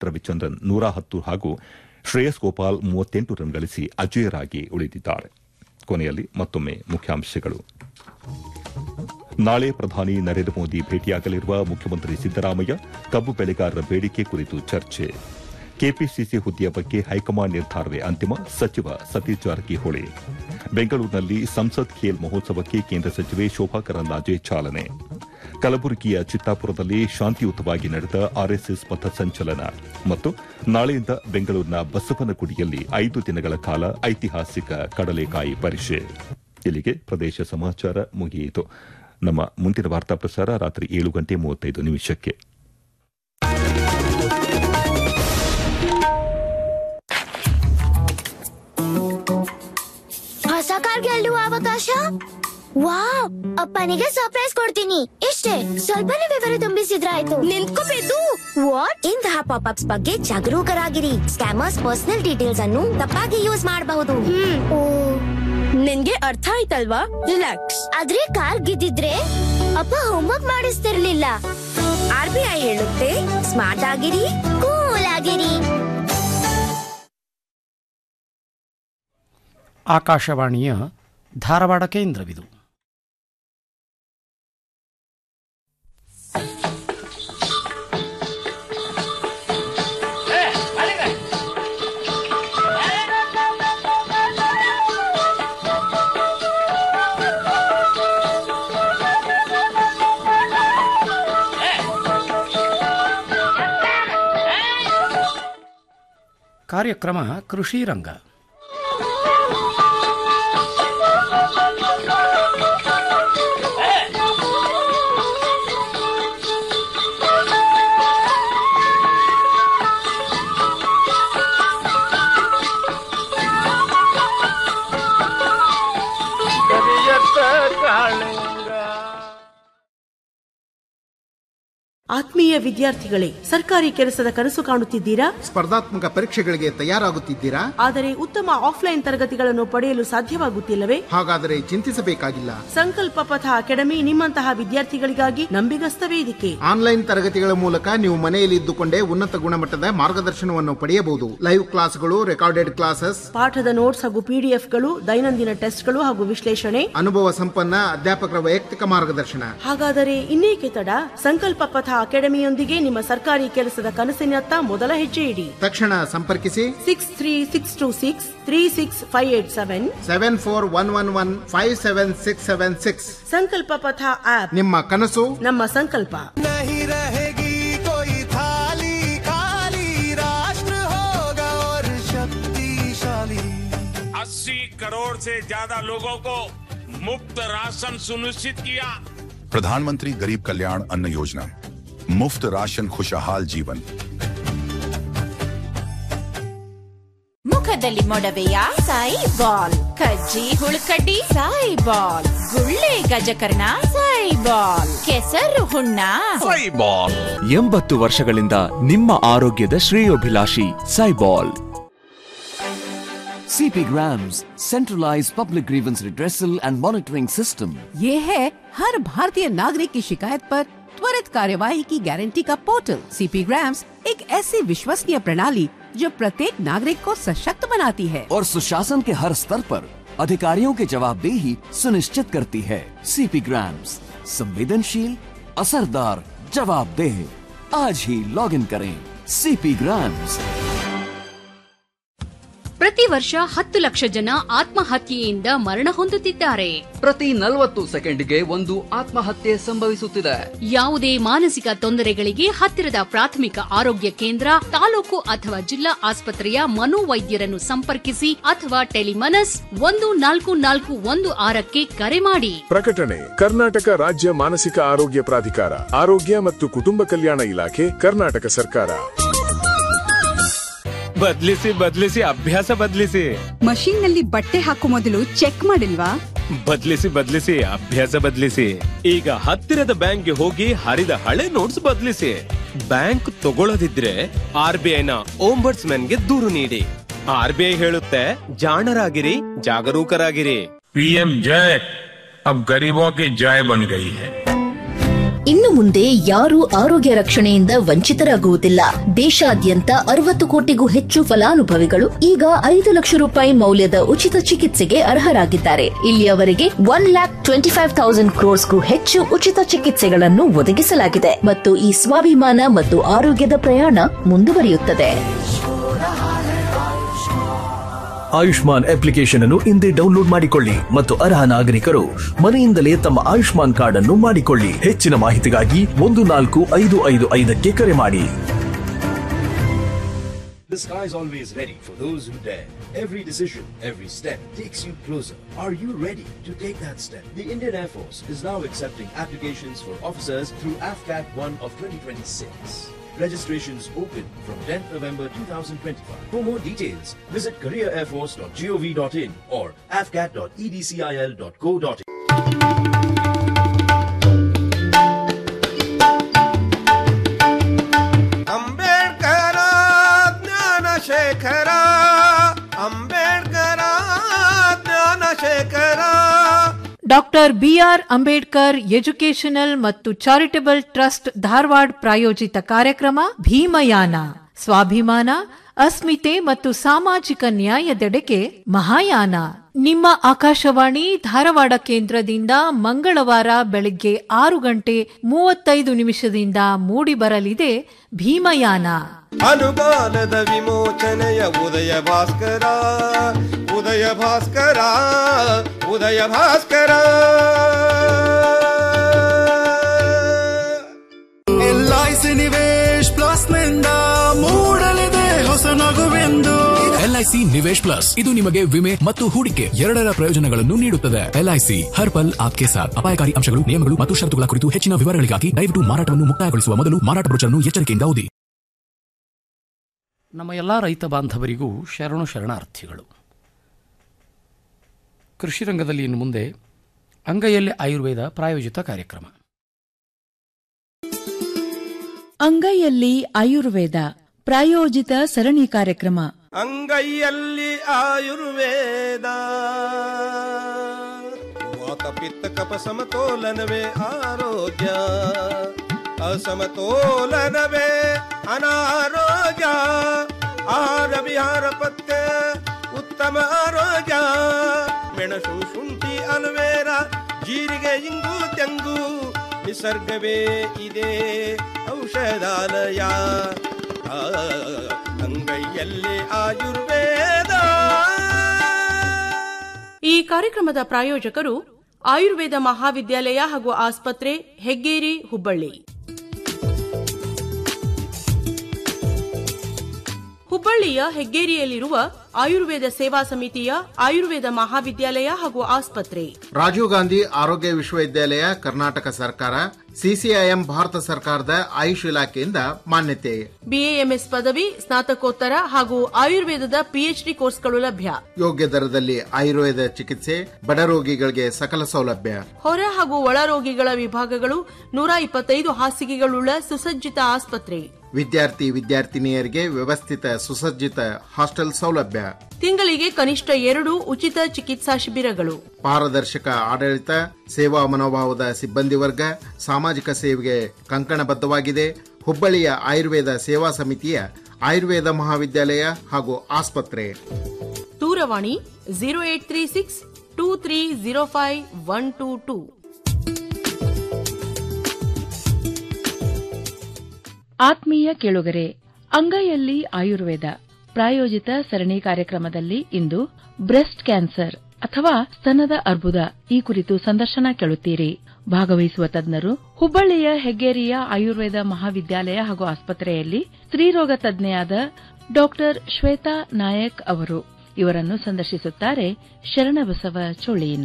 ರವಿಚಂದ್ರನ್ ನೂರ ಹತ್ತು ಹಾಗೂ ಶ್ರೇಯಸ್ ಗೋಪಾಲ್ ಮೂವತ್ತೆಂಟು ರನ್ ಗಳಿಸಿ ಅಜೇಯರಾಗಿ ಉಳಿದಿದ್ದಾರೆ ಕೊನೆಯಲ್ಲಿ ಮತ್ತೊಮ್ಮೆ ಮುಖ್ಯಾಂಶಗಳು ನಾಳೆ ಪ್ರಧಾನಿ ನರೇಂದ್ರ ಮೋದಿ ಭೇಟಿಯಾಗಲಿರುವ ಮುಖ್ಯಮಂತ್ರಿ ಸಿದ್ದರಾಮಯ್ಯ ಕಬ್ಬು ಬೆಳೆಗಾರರ ಬೇಡಿಕೆ ಕುರಿತು ಚರ್ಚೆ ಕೆಪಿಸಿಸಿ ಹುದ್ದೆಯ ಬಗ್ಗೆ ಹೈಕಮಾಂಡ್ ನಿರ್ಧಾರವೇ ಅಂತಿಮ ಸಚಿವ ಸತೀಶ್ ಜಾರಕಿಹೊಳಿ ಬೆಂಗಳೂರಿನಲ್ಲಿ ಸಂಸತ್ ಖೇಲ್ ಮಹೋತ್ಸವಕ್ಕೆ ಕೇಂದ್ರ ಸಚಿವೆ ಶೋಭಾ ಕರಂದ್ಲಾಜೆ ಚಾಲನೆ ಕಲಬುರಗಿಯ ಚಿತ್ತಾಪುರದಲ್ಲಿ ಶಾಂತಿಯುತವಾಗಿ ನಡೆದ ಆರ್ಎಸ್ಎಸ್ ಪಥಸಂಚಲನ ಮತ್ತು ನಾಳೆಯಿಂದ ಬೆಂಗಳೂರಿನ ಬಸವನಗುಡಿಯಲ್ಲಿ ಐದು ದಿನಗಳ ಕಾಲ ಐತಿಹಾಸಿಕ ಕಡಲೆಕಾಯಿ ಪರಿಷೆ ಇಲ್ಲಿಗೆ ಪ್ರದೇಶ ಸಮಾಚಾರ ಮುಗಿಯಿತು ನಮ್ಮ ಮುಂದಿನ ವಾರ್ತಾ ಪ್ರಸಾರ ರಾತ್ರಿ ಏಳು ಗಂಟೆ ಮೂವತ್ತೈದು ನಿಮಿಷಕ್ಕೆ ಹೊಸ ಕಾರ್ ಗೆಲ್ಲುವ ಅವಕಾಶ ವಾವ್ ಅಪ್ಪನಿಗೆ ಸರ್ಪ್ರೈಸ್ ಕೊಡ್ತೀನಿ ಇಷ್ಟೇ ಸ್ವಲ್ಪನೇ ವಿವರ ತುಂಬಿಸಿದ್ರಾಯ್ತು ನಿಂತ್ಕೋಬೇಕು ವಾಟ್ ಇಂತಹ ಪಾಪ್ ಅಪ್ಸ್ ಬಗ್ಗೆ ಜಾಗರೂಕರಾಗಿರಿ ಸ್ಕ್ಯಾಮರ್ಸ್ ಪರ್ಸನಲ್ ಡೀಟೇಲ್ಸ್ ಅನ್ನು ತಪ್ಪಾಗಿ ಯೂಸ್ ಮಾಡಬಹುದು ನಿನ್ಗೆ ಅರ್ಥ ಆಯ್ತಲ್ವಾ ರಿಲ್ಯಾಕ್ಸ್ ಆದ್ರೆ ಕಾರ್ ಗಿದ್ದಿದ್ರೆ ಅಪ್ಪ ಹೋಮ್ವರ್ಕ್ ಮಾಡಿಸ್ತಿರ್ಲಿಲ್ಲ ಆರ್ ಬಿ ಐ ಹೇಳುತ್ತೆ ಸ್ಮಾರ್ಟ್ ಆಗಿರಿ ಕೂಲ್ ಆಗಿರಿ ಆಕಾಶವಾಣಿಯ ಧಾರವಾಡ ಕೇಂದ್ರವಿದು ಕಾರ್ಯಕ್ರಮ ಕೃಷಿ ರಂಗ ಆತ್ಮೀಯ ವಿದ್ಯಾರ್ಥಿಗಳೇ ಸರ್ಕಾರಿ ಕೆಲಸದ ಕನಸು ಕಾಣುತ್ತಿದ್ದೀರಾ ಸ್ಪರ್ಧಾತ್ಮಕ ಪರೀಕ್ಷೆಗಳಿಗೆ ತಯಾರಾಗುತ್ತಿದ್ದೀರಾ ಆದರೆ ಉತ್ತಮ ಆಫ್ಲೈನ್ ತರಗತಿಗಳನ್ನು ಪಡೆಯಲು ಸಾಧ್ಯವಾಗುತ್ತಿಲ್ಲವೇ ಹಾಗಾದರೆ ಚಿಂತಿಸಬೇಕಾಗಿಲ್ಲ ಸಂಕಲ್ಪ ಪಥ ಅಕಾಡೆಮಿ ನಿಮ್ಮಂತಹ ವಿದ್ಯಾರ್ಥಿಗಳಿಗಾಗಿ ನಂಬಿಗಸ್ತ ವೇದಿಕೆ ಆನ್ಲೈನ್ ತರಗತಿಗಳ ಮೂಲಕ ನೀವು ಮನೆಯಲ್ಲಿ ಇದ್ದುಕೊಂಡೇ ಉನ್ನತ ಗುಣಮಟ್ಟದ ಮಾರ್ಗದರ್ಶನವನ್ನು ಪಡೆಯಬಹುದು ಲೈವ್ ಕ್ಲಾಸ್ಗಳು ರೆಕಾರ್ಡೆಡ್ ಕ್ಲಾಸಸ್ ಪಾಠದ ನೋಟ್ಸ್ ಹಾಗೂ ಪಿಡಿಎಫ್ಗಳು ದೈನಂದಿನ ಟೆಸ್ಟ್ಗಳು ಹಾಗೂ ವಿಶ್ಲೇಷಣೆ ಅನುಭವ ಸಂಪನ್ನ ಅಧ್ಯಾಪಕರ ವೈಯಕ್ತಿಕ ಮಾರ್ಗದರ್ಶನ ಹಾಗಾದರೆ ಇನ್ನೇಕೆ ತಡ ಸಂಕಲ್ಪ ಪಥ ಅಕಾಡೆಮಿಯೊಂದಿಗೆ ನಿಮ್ಮ ಸರ್ಕಾರಿ ಕೆಲಸದ ಕನಸಿನತ್ತ ಮೊದಲ ಹೆಜ್ಜೆ ಇಡಿ ತಕ್ಷಣ ಸಂಪರ್ಕಿಸಿ six three six two six three six five eight seven seven four one one one five seven six seven six Sankalp Path app ನಿಮ್ಮ ಕನಸು ನಮ್ಮ ಸಂಕಲ್ಪ नहीं रहेगी कोई थाली खाली राष्ट्र होगा और शक्तिशाली अस्सी करोड़ से ज्यादा लोगों को मुफ्त राशन सुनिश्चित किया प्रधानमंत्री गरीब कल्याण अन्न योजना मुफ्त राशन खुशहाल जीवन ಮುಖದಲ್ಲಿ ಮೊಡವೆಯ ಸಾಯಿ ಬಾಲ್ ಕಜ್ಜಿ ಹುಳುಕಡ್ಡಿ ಸಾಯಿ ಬಾಲ್ ಗುಳ್ಳೆ ಗಜಕರ್ಣ ಸಾಯಿ ಬಾಲ್ ಕೆಸರು ಹುಣ್ಣ ಎಂಬತ್ತು ವರ್ಷಗಳಿಂದ ನಿಮ್ಮ ಆರೋಗ್ಯದ ಶ್ರೇಯೋಭಿಲಾಷಿ ಸೈಬಾಲ್ CP Grams, centralized public grievance redressal and monitoring system. ये है हर भारतीय नागरिक की शिकायत पर त्वरित कार्यवाही की गारंटी का पोर्टल सीपी ग्राम्स एक ऐसी विश्वसनीय प्रणाली जो प्रत्येक नागरिक को सशक्त बनाती है और सुशासन के हर स्तर पर अधिकारियों की जवाबदेही सुनिश्चित करती है CP Grams, संवेदनशील असरदार जवाबदेह आज ही लॉग इन करें CP Grams. ಪ್ರತಿ ವರ್ಷ ಹತ್ತು ಲಕ್ಷ ಜನ ಆತ್ಮಹತ್ಯೆಯಿಂದ ಮರಣ ಹೊಂದುತ್ತಿದ್ದಾರೆ ಪ್ರತಿ ನಲವತ್ತು ಸೆಕೆಂಡ್ಗೆ ಒಂದು ಆತ್ಮಹತ್ಯೆ ಸಂಭವಿಸುತ್ತಿದೆ ಯಾವುದೇ ಮಾನಸಿಕ ತೊಂದರೆಗಳಿಗೆ ಹತ್ತಿರದ ಪ್ರಾಥಮಿಕ ಆರೋಗ್ಯ ಕೇಂದ್ರ ತಾಲೂಕು ಅಥವಾ ಜಿಲ್ಲಾ ಆಸ್ಪತ್ರೆಯ ಮನೋವೈದ್ಯರನ್ನು ಸಂಪರ್ಕಿಸಿ ಅಥವಾ ಟೆಲಿಮನಸ್ ಒಂದು ನಾಲ್ಕು ನಾಲ್ಕು ಒಂದು ಆರಕ್ಕೆ ಕರೆ ಮಾಡಿ ಪ್ರಕಟಣೆ ಕರ್ನಾಟಕ ರಾಜ್ಯ ಮಾನಸಿಕ ಆರೋಗ್ಯ ಪ್ರಾಧಿಕಾರ ಆರೋಗ್ಯ ಮತ್ತು ಕುಟುಂಬ ಕಲ್ಯಾಣ ಇಲಾಖೆ ಕರ್ನಾಟಕ ಸರ್ಕಾರ ಬದ್ಲಿಸಿ ಬದ್ಲಿಸಿ ಅಭ್ಯಾಸ ಬದ್ಲಿಸಿ ಮಷೀನ್ ನಲ್ಲಿ ಬಟ್ಟೆ ಹಾಕೋ ಮೊದಲು ಚೆಕ್ ಮಾಡಿಲ್ವಾ ಬದ್ಲಿಸಿ ಬದ್ಲಿಸಿ ಅಭ್ಯಾಸ ಬದ್ಲಿಸಿ ಈಗ ಹತ್ತಿರದ ಬ್ಯಾಂಕ್ಗೆ ಹೋಗಿ ಹರಿದ ಹಳೆ ನೋಟ್ಸ್ ಬದ್ಲಿಸಿ ಬ್ಯಾಂಕ್ ತಗೊಳ್ಳದಿದ್ರೆ ಆರ್ ಬಿ ಐನ ಓಂಬರ್ಟ್ಸ್ ಗೆ ದೂರು ನೀಡಿ ಆರ್ ಬಿ ಐ ಹೇಳುತ್ತೆ ಜಾಣರಾಗಿರಿ ಜಾಗರೂಕರಾಗಿರಿ पीएम जय अब गरीबों की जय बन गई है ಇನ್ನು ಮುಂದೆ ಯಾರೂ ಆರೋಗ್ಯ ರಕ್ಷಣೆಯಿಂದ ವಂಚಿತರಾಗುವುದಿಲ್ಲ ದೇಶಾದ್ಯಂತ ಅರವತ್ತು ಕೋಟಿಗೂ ಹೆಚ್ಚು ಫಲಾನುಭವಿಗಳು ಈಗ ಐದು ಲಕ್ಷ ರೂಪಾಯಿ ಮೌಲ್ಯದ ಉಚಿತ ಚಿಕಿತ್ಸೆಗೆ ಅರ್ಹರಾಗಿದ್ದಾರೆ ಇಲ್ಲಿಯವರೆಗೆ one lakh twenty five thousand ಕ್ರೋರ್ಸ್ಗೂ ಹೆಚ್ಚು ಉಚಿತ ಚಿಕಿತ್ಸೆಗಳನ್ನು ಒದಗಿಸಲಾಗಿದೆ ಮತ್ತು ಈ ಸ್ವಾಭಿಮಾನ ಮತ್ತು ಆರೋಗ್ಯದ ಪ್ರಯಾಣ ಮುಂದುವರಿಯುತ್ತದೆ ಆಯುಷ್ಮಾನ್ ಅಪ್ಲಿಕೇಶನ್ ಅನ್ನು ಹಿಂದೆ ಡೌನ್ಲೋಡ್ ಮಾಡಿಕೊಳ್ಳಿ ಮತ್ತು ಅರ್ಹ ನಾಗರಿಕರು ಮನೆಯಿಂದಲೇ ತಮ್ಮ ಆಯುಷ್ಮಾನ್ ಕಾರ್ಡ್ ಅನ್ನು ಮಾಡಿಕೊಳ್ಳಿ ಹೆಚ್ಚಿನ ಮಾಹಿತಿಗಾಗಿ ಒಂದು ನಾಲ್ಕು ಐದು ಐದು ಐದಕ್ಕೆ ಕರೆ ಮಾಡಿ The sky is always ready for those who dare. Every decision, every step takes you closer. Are you ready to take that step? The Indian Air Force is now accepting applications for officers through AFCAT 1 of 2026. Registrations open from 10th November 2025. For more details, visit careerairforce.gov.in or afcat.edcil.co.in. ಅಂಬೇಡ್ಕರ ಜ್ಞಾನಶೇಖರ ಅಂಬೇಡ್ಕರ ಜ್ಞಾನಶೇಖರ doctor BR Ambedkar educational ಮತ್ತು charitable trust Dharwad ಪ್ರಾಯೋಜಿತ ಕಾರ್ಯಕ್ರಮ ಭೀಮಯಾನ ಸ್ವಾಭಿಮಾನ ಅಸ್ಮಿತೆ ಮತ್ತು ಸಾಮಾಜಿಕ ನ್ಯಾಯದೆಡೆಗೆ ಮಹಾಯಾನ ನಿಮ್ಮ ಆಕಾಶವಾಣಿ ಧಾರವಾಡ ಕೇಂದ್ರದಿಂದ ಮಂಗಳವಾರ ಬೆಳಗ್ಗೆ ಆರು ಗಂಟೆ ಮೂವತ್ತೈದು ನಿಮಿಷದಿಂದ ಮೂಡಿಬರಲಿದೆ ಭೀಮಯಾನ ಅನುಮಾನದ ವಿಮೋಚನೆಯ ಉದಯ ಭಾಸ್ಕರ ಉದಯ ಭಾಸ್ಕರ ಉದಯ ಭಾಸ್ಕರ L I C Nivesh plus ನಿಂದ ಮೂಡಲಿದೆ ಹೊಸ ನಗುವೆಂದು ಎಲ್ಐಸಿ ನಿವೇಶ್ ಪ್ಲಸ್ ಇದು ನಿಮಗೆ ವಿಮೆ ಮತ್ತು ಹೂಡಿಕೆ ಎರಡರ ಪ್ರಯೋಜನಗಳನ್ನು ನೀಡುತ್ತದೆ ಎಲ್ಐಸಿ ಹರ್ ಪಲ್ ಆಪ್ಕೆ ಸಾಥ್ ಅಪಾಯಕಾರಿ ಅಂಶಗಳು ನಿಯಮಗಳು ಮತ್ತು ಷರತ್ತುಗಳ ಕುರಿತು ಹೆಚ್ಚಿನ ವಿವರಗಳಿಗಾಗಿ ದಯವಿಟ್ಟು ಮಾರಾಟವನ್ನು ಮುಕ್ತಾಯಗೊಳಿಸುವ ಮೊದಲು ಮಾರಾಟ ಬ್ರೋಚರ್ನ್ನು ಎಚ್ಚರಿಕೆಯಿಂದ ಓದಿ ನಮ್ಮ ಎಲ್ಲ ರೈತ ಬಾಂಧವರಿಗೂ ಶರಣು ಶರಣಾರ್ಥಿಗಳು ಕೃಷಿ ರಂಗದಲ್ಲಿ ಇನ್ನು ಮುಂದೆ ಅಂಗೈಯಲ್ಲಿ ಆಯುರ್ವೇದ ಪ್ರಾಯೋಜಿತ ಕಾರ್ಯಕ್ರಮ ಅಂಗೈಯಲ್ಲಿ ಆಯುರ್ವೇದ ಪ್ರಾಯೋಜಿತ ಸರಣಿ ಕಾರ್ಯಕ್ರಮ ಅಂಗೈಯಲ್ಲಿ ಆಯುರ್ವೇದ ವಾತ ಪಿತ್ತ ಕಪ ಸಮತೋಲನವೇ ಆರೋಗ್ಯ ಅಸಮತೋಲನವೇ ಅನಾರೋಗ್ಯ ಆಹಾರ ವಿಹಾರ ಪತ್ತೆ ಉತ್ತಮ ಆರೋಗ್ಯ ಮೆಣಸು ಶುಂಠಿ ಅಲುವೇರ ಜೀರಿಗೆ ಇಂಗು ತೆಂಗು ನಿಸರ್ಗವೇ ಇದೆ ಔಷಧಾಲಯ ಆ, ಅಂಗೈಯಲ್ಲಿ ಆಯುರ್ವೇದ ಈ ಕಾರ್ಯಕ್ರಮದ ಪ್ರಾಯೋಜಕರು ಆಯುರ್ವೇದ ಮಹಾವಿದ್ಯಾಲಯ ಹಾಗೂ ಆಸ್ಪತ್ರೆ ಹೆಗ್ಗೇರಿ ಹುಬ್ಬಳ್ಳಿ ಹುಬ್ಬಳ್ಳಿಯ ಹೆಗ್ಗೇರಿಯಲ್ಲಿರುವ ಆಯುರ್ವೇದ ಸೇವಾ ಸಮಿತಿಯ ಆಯುರ್ವೇದ ಮಹಾವಿದ್ಯಾಲಯ ಹಾಗೂ ಆಸ್ಪತ್ರೆ ರಾಜೀವ್ ಗಾಂಧಿ ಆರೋಗ್ಯ ವಿಶ್ವವಿದ್ಯಾಲಯ ಕರ್ನಾಟಕ ಸರ್ಕಾರ ಸಿಸಿಐಎಂ ಭಾರತ ಸರ್ಕಾರದ ಆಯುಷ್ ಇಲಾಖೆಯಿಂದ ಮಾನ್ಯತೆ ಬಿಎಎಂಎಸ್ ಪದವಿ ಸ್ನಾತಕೋತ್ತರ ಹಾಗೂ ಆಯುರ್ವೇದದ ಪಿಎಚ್ಡಿ ಕೋರ್ಸ್ಗಳು ಲಭ್ಯ ಯೋಗ್ಯ ದರದಲ್ಲಿ ಆಯುರ್ವೇದ ಚಿಕಿತ್ಸೆ ಬಡ ರೋಗಿಗಳಿಗೆ ಸಕಲ ಸೌಲಭ್ಯ ಹೊರ ಹಾಗೂ ಒಳ ರೋಗಿಗಳ ವಿಭಾಗಗಳು ನೂರ ಇಪ್ಪತ್ತೈದು ಹಾಸಿಗೆಗಳುಳ್ಳ ಸುಸಜ್ಜಿತ ಆಸ್ಪತ್ರೆ ವಿದ್ಯಾರ್ಥಿ ವಿದ್ಯಾರ್ಥಿನಿಯರಿಗೆ ವ್ಯವಸ್ಥಿತ ಸುಸಜ್ಜಿತ ಹಾಸ್ಟೆಲ್ ಸೌಲಭ್ಯ ತಿಂಗಳಿಗೆ ಕನಿಷ್ಠ ಎರಡು ಉಚಿತ ಚಿಕಿತ್ಸಾ ಶಿಬಿರಗಳು ಪಾರದರ್ಶಕ ಆಡಳಿತ ಸೇವಾ ಮನೋಭಾವದ ಸಿಬ್ಬಂದಿ ವರ್ಗ ಸಾಮಾಜಿಕ ಸೇವೆಗೆ ಕಂಕಣಬದ್ಧವಾಗಿದೆ ಹುಬ್ಬಳ್ಳಿಯ ಆಯುರ್ವೇದ ಸೇವಾ ಸಮಿತಿಯ ಆಯುರ್ವೇದ ಮಹಾವಿದ್ಯಾಲಯ ಹಾಗೂ ಆಸ್ಪತ್ರೆ ದೂರವಾಣಿ zero eight three six two three zero five one two two ಆತ್ಮೀಯ ಕೇಳುಗರೆ ಅಂಗೈಯಲ್ಲಿ ಆಯುರ್ವೇದ ಪ್ರಾಯೋಜಿತ ಸರಣಿ ಕಾರ್ಯಕ್ರಮದಲ್ಲಿ ಇಂದು ಬ್ರೆಸ್ಟ್ ಕ್ಯಾನ್ಸರ್ ಅಥವಾ ಸ್ತನದ ಅರ್ಬುದ ಈ ಕುರಿತು ಸಂದರ್ಶನ ಕೇಳುತ್ತೀರಿ ಭಾಗವಹಿಸುವ ತಜ್ಞರು ಹುಬ್ಬಳ್ಳಿಯ ಹೆಗ್ಗೇರಿಯ ಆಯುರ್ವೇದ ಮಹಾವಿದ್ಯಾಲಯ ಹಾಗೂ ಆಸ್ಪತ್ರೆಯಲ್ಲಿ ಸ್ತ್ರೀರೋಗ ತಜ್ಞೆಯಾದ ಡಾಕ್ಟರ್ ಶ್ವೇತಾ ನಾಯಕ್ ಅವರು ಇವರನ್ನು ಸಂದರ್ಶಿಸುತ್ತಾರೆ ಶರಣಬಸವ ಚೋಳೀನ್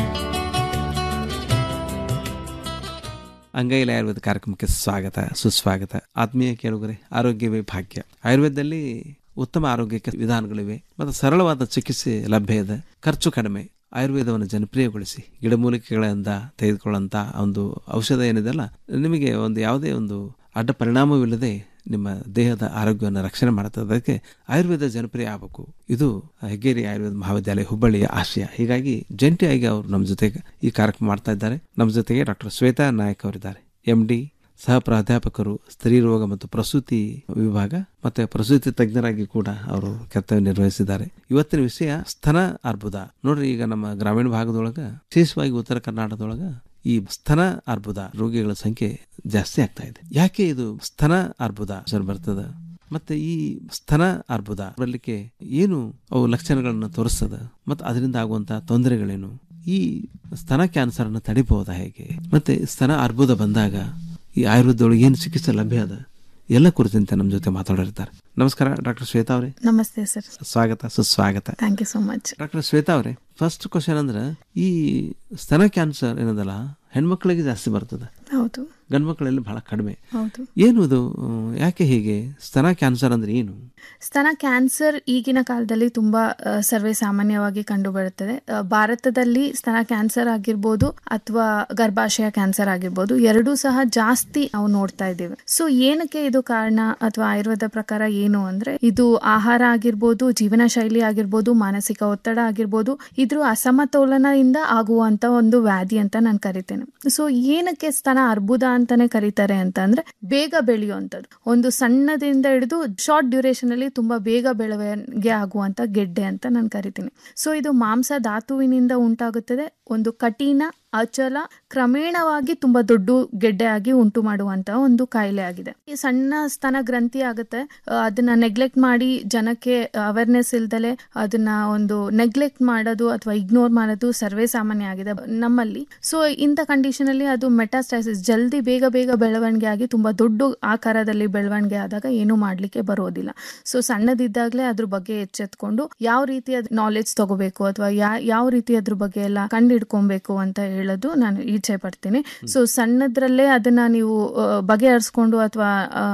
ಅಂಗೈಲ ಆಯುರ್ವೇದ ಕಾರ್ಯಕ್ರಮಕ್ಕೆ ಸ್ವಾಗತ ಸುಸ್ವಾಗತ ಆತ್ಮೀಯ ಕೇಳುಗರೆ ಆರೋಗ್ಯವೇ ಭಾಗ್ಯ ಆಯುರ್ವೇದದಲ್ಲಿ ಉತ್ತಮ ಆರೋಗ್ಯಕ್ಕೆ ವಿಧಾನಗಳಿವೆ ಮತ್ತು ಸರಳವಾದ ಚಿಕಿತ್ಸೆ ಲಭ್ಯ ಇದೆ ಖರ್ಚು ಕಡಿಮೆ ಆಯುರ್ವೇದವನ್ನು ಜನಪ್ರಿಯಗೊಳಿಸಿ ಗಿಡಮೂಲಿಕೆಗಳಿಂದ ತೆಗೆದುಕೊಳ್ಳುವಂಥ ಒಂದು ಔಷಧ ಏನಿದೆಲ್ಲ ನಿಮಗೆ ಒಂದು ಯಾವುದೇ ಒಂದು ಅಡ್ಡ ಪರಿಣಾಮವಿಲ್ಲದೆ ನಿಮ್ಮ ದೇಹದ ಆರೋಗ್ಯವನ್ನು ರಕ್ಷಣೆ ಮಾಡುತ್ತದೆ ಅದಕ್ಕೆ ಆಯುರ್ವೇದ ಜನಪ್ರಿಯ ಆಗಬೇಕು ಇದು ಹೆಗ್ಗೇರಿ ಆಯುರ್ವೇದ ಮಹಾವಿದ್ಯಾಲಯ ಹುಬ್ಬಳ್ಳಿಯ ಆಶಯ ಹೀಗಾಗಿ ಜಂಟಿಯಾಗಿ ಅವರು ನಮ್ಮ ಜೊತೆಗೆ ಈ ಕಾರ್ಯಕ್ರಮ ಮಾಡ್ತಾ ಇದ್ದಾರೆ ನಮ್ಮ ಜೊತೆಗೆ ಡಾಕ್ಟರ್ ಶ್ವೇತಾ ನಾಯಕ್ ಅವರಿದ್ದಾರೆ ಎಂ ಡಿ ಸಹ ಪ್ರಾಧ್ಯಾಪಕರು ಸ್ತ್ರೀ ರೋಗ ಮತ್ತು ಪ್ರಸೂತಿ ವಿಭಾಗ ಮತ್ತೆ ಪ್ರಸೂತಿ ತಜ್ಞರಾಗಿ ಕೂಡ ಅವರು ಕರ್ತವ್ಯ ನಿರ್ವಹಿಸಿದ್ದಾರೆ ಇವತ್ತಿನ ವಿಷಯ ಸ್ತನ ಅರ್ಬುದ ನೋಡ್ರಿ ಈಗ ನಮ್ಮ ಗ್ರಾಮೀಣ ಭಾಗದೊಳಗ ವಿಶೇಷವಾಗಿ ಉತ್ತರ ಕರ್ನಾಟಕದೊಳಗ ಈ ಸ್ತನ ಅರ್ಬುದ ರೋಗಿಗಳ ಸಂಖ್ಯೆ ಜಾಸ್ತಿ ಆಗ್ತಾ ಇದೆ ಯಾಕೆ ಇದು ಸ್ತನ ಅರ್ಬುದ ಸರ್ ಬರ್ತದ ಮತ್ತೆ ಈ ಸ್ತನ ಅರ್ಬುದ ಬರಲಿಕ್ಕೆ ಏನು ಅವು ಲಕ್ಷಣಗಳನ್ನು ತೋರಿಸ್ತದ ಮತ್ತು ಅದರಿಂದ ಆಗುವಂತಹ ತೊಂದರೆಗಳೇನು ಈ ಸ್ತನ ಕ್ಯಾನ್ಸರ್ ಅನ್ನು ತಡಿಬಹುದಾ ಹೇಗೆ ಮತ್ತೆ ಸ್ತನ ಅರ್ಬುದ ಬಂದಾಗ ಈ ಆಯುರ್ವೇದದೊಳಗೆ ಏನು ಚಿಕಿತ್ಸೆ ಲಭ್ಯ ಅದ ಎಲ್ಲ ಕುರಿತಂತೆ ನಮ್ಮ ಜೊತೆ ಮಾತಾಡಿರ್ತಾರೆ ನಮಸ್ಕಾರ ಡಾಕ್ಟರ್ ಶ್ವೇತಾ ಅವರೇ ನಮಸ್ತೆ ಸರ್ ಸ್ವಾಗತ ಸುಸ್ವಾಗತ thank you so much doctor Shweta ಅವರೇ ಫಸ್ಟ್ ಕ್ವಶನ್ ಅಂದ್ರೆ ಈ ಸ್ತನ ಕ್ಯಾನ್ಸರ್ ಏನದಲ್ಲ ಹೆಣ್ಮಕ್ಳಿಗೆ ಜಾಸ್ತಿ ಬರ್ತದೆ ಹೌದು ಗಂಡು ಮಕ್ಕಳಲ್ಲಿ ಬಹಳ ಕಡಿಮೆ ಹೌದು ಏನು ಇದು ಆ, ಯಾಕೆ ಹೀಗೆ ಸ್ತನ ಕ್ಯಾನ್ಸರ್ ಅಂದ್ರೆ ಏನು ಸ್ತನ ಕ್ಯಾನ್ಸರ್ ಈಗಿನ ಕಾಲದಲ್ಲಿ ತುಂಬಾ ಆ, ಸರ್ವೇ ಸಾಮಾನ್ಯವಾಗಿ ಕಂಡುಬರುತ್ತದೆ ಆ, ಭಾರತದಲ್ಲಿ ಸ್ತನ ಕ್ಯಾನ್ಸರ್ ಆಗಿರ್ಬೋದು ಅಥವಾ ಗರ್ಭಾಶಯ ಕ್ಯಾನ್ಸರ್ ಆಗಿರ್ಬೋದು ಎರಡೂ ಸಹ ಜಾಸ್ತಿ ನಾವು ನೋಡ್ತಾ ಇದ್ದೇವೆ ಸೊ ಏನಕ್ಕೆ ಇದು ಕಾರಣ ಅಥವಾ ಆಯುರ್ವೇದ ಪ್ರಕಾರ ಏನು ಅಂದ್ರೆ ಇದು ಆಹಾರ ಆಗಿರ್ಬೋದು ಜೀವನ ಶೈಲಿ ಆಗಿರ್ಬೋದು ಮಾನಸಿಕ ಒತ್ತಡ ಆಗಿರ್ಬೋದು ಇದ್ರ ಅಸಮತೋಲನದಿಂದ ಆಗುವಂತ ಒಂದು ವ್ಯಾಧಿ ಅಂತ ನಾನು ಕರಿತೇನೆ ಸೊ ಏನಕ್ಕೆ ಸ್ತನ ಅರ್ಬುದ ಅಂತಾನೆ ಕರೀತಾರೆ ಅಂತ ಅಂದ್ರೆ ಬೇಗ ಬೆಳೆಯುವಂಥದ್ದು ಒಂದು ಸಣ್ಣದಿಂದ ಹಿಡಿದು ಶಾರ್ಟ್ ಡ್ಯೂರೇಷನ್ ಅಲ್ಲಿ ತುಂಬಾ ಬೇಗ ಬೆಳವಣಿಗೆ ಆಗುವಂತ ಗೆಡ್ಡೆ ಅಂತ ನಾನು ಕರಿತೀನಿ ಸೊ ಇದು ಮಾಂಸ ಧಾತುವಿನಿಂದ ಉಂಟಾಗುತ್ತದೆ ಒಂದು ಕಠಿಣ ಅಚಲ ಕ್ರಮೇಣವಾಗಿ ತುಂಬಾ ದೊಡ್ಡ ಗೆಡ್ಡೆ ಆಗಿ ಉಂಟು ಮಾಡುವಂತ ಒಂದು ಕಾಯಿಲೆ ಆಗಿದೆ ಈ ಸಣ್ಣ ಸ್ತನ ಗ್ರಂಥಿ ಆಗುತ್ತೆ ಆ, ಅದನ್ನ ನೆಗ್ಲೆಕ್ಟ್ ಮಾಡಿ ಜನಕ್ಕೆ ಅವೇರ್ನೆಸ್ ಇಲ್ದಲೆ ಅದನ್ನ ಒಂದು ನೆಗ್ಲೆಕ್ಟ್ ಮಾಡೋದು ಅಥವಾ ಇಗ್ನೋರ್ ಮಾಡೋದು ಸರ್ವೇ ಸಾಮಾನ್ಯ ಆಗಿದೆ ನಮ್ಮಲ್ಲಿ ಸೊ ಇಂಥ ಕಂಡೀಷನ್ ಅಲ್ಲಿ ಅದು ಮೆಟಾಸ್ಟೈಸಿಸ್ ಜಲ್ದಿ ಬೇಗ ಬೇಗ ಬೆಳವಣಿಗೆ ಆಗಿ ತುಂಬಾ ದೊಡ್ಡ ಆಕಾರದಲ್ಲಿ ಬೆಳವಣಿಗೆ ಆದಾಗ ಏನು ಮಾಡ್ಲಿಕ್ಕೆ ಬರೋದಿಲ್ಲ ಸೊ ಸಣ್ಣದಿದ್ದಾಗಲೇ ಅದ್ರ ಬಗ್ಗೆ ಎಚ್ಚೆತ್ಕೊಂಡು ಯಾವ ರೀತಿಯ ನಾಲೆಜ್ ತಗೋಬೇಕು ಅಥವಾ ಯಾ ಯಾವ ರೀತಿ ಅದ್ರ ಬಗ್ಗೆ ಎಲ್ಲ ಕಂಡಿಡ್ಕೊಬೇಕು ಅಂತ ಹೇಳೋದು ನಾನು ಇಚ್ಛೆ ಪಡ್ತೀನಿ ಸೊ ಸಣ್ಣದ್ರಲ್ಲೇ ಅದನ್ನ ನೀವು ಆ, ಬಗೆಹರಿಸ್ಕೊಂಡು ಅಥವಾ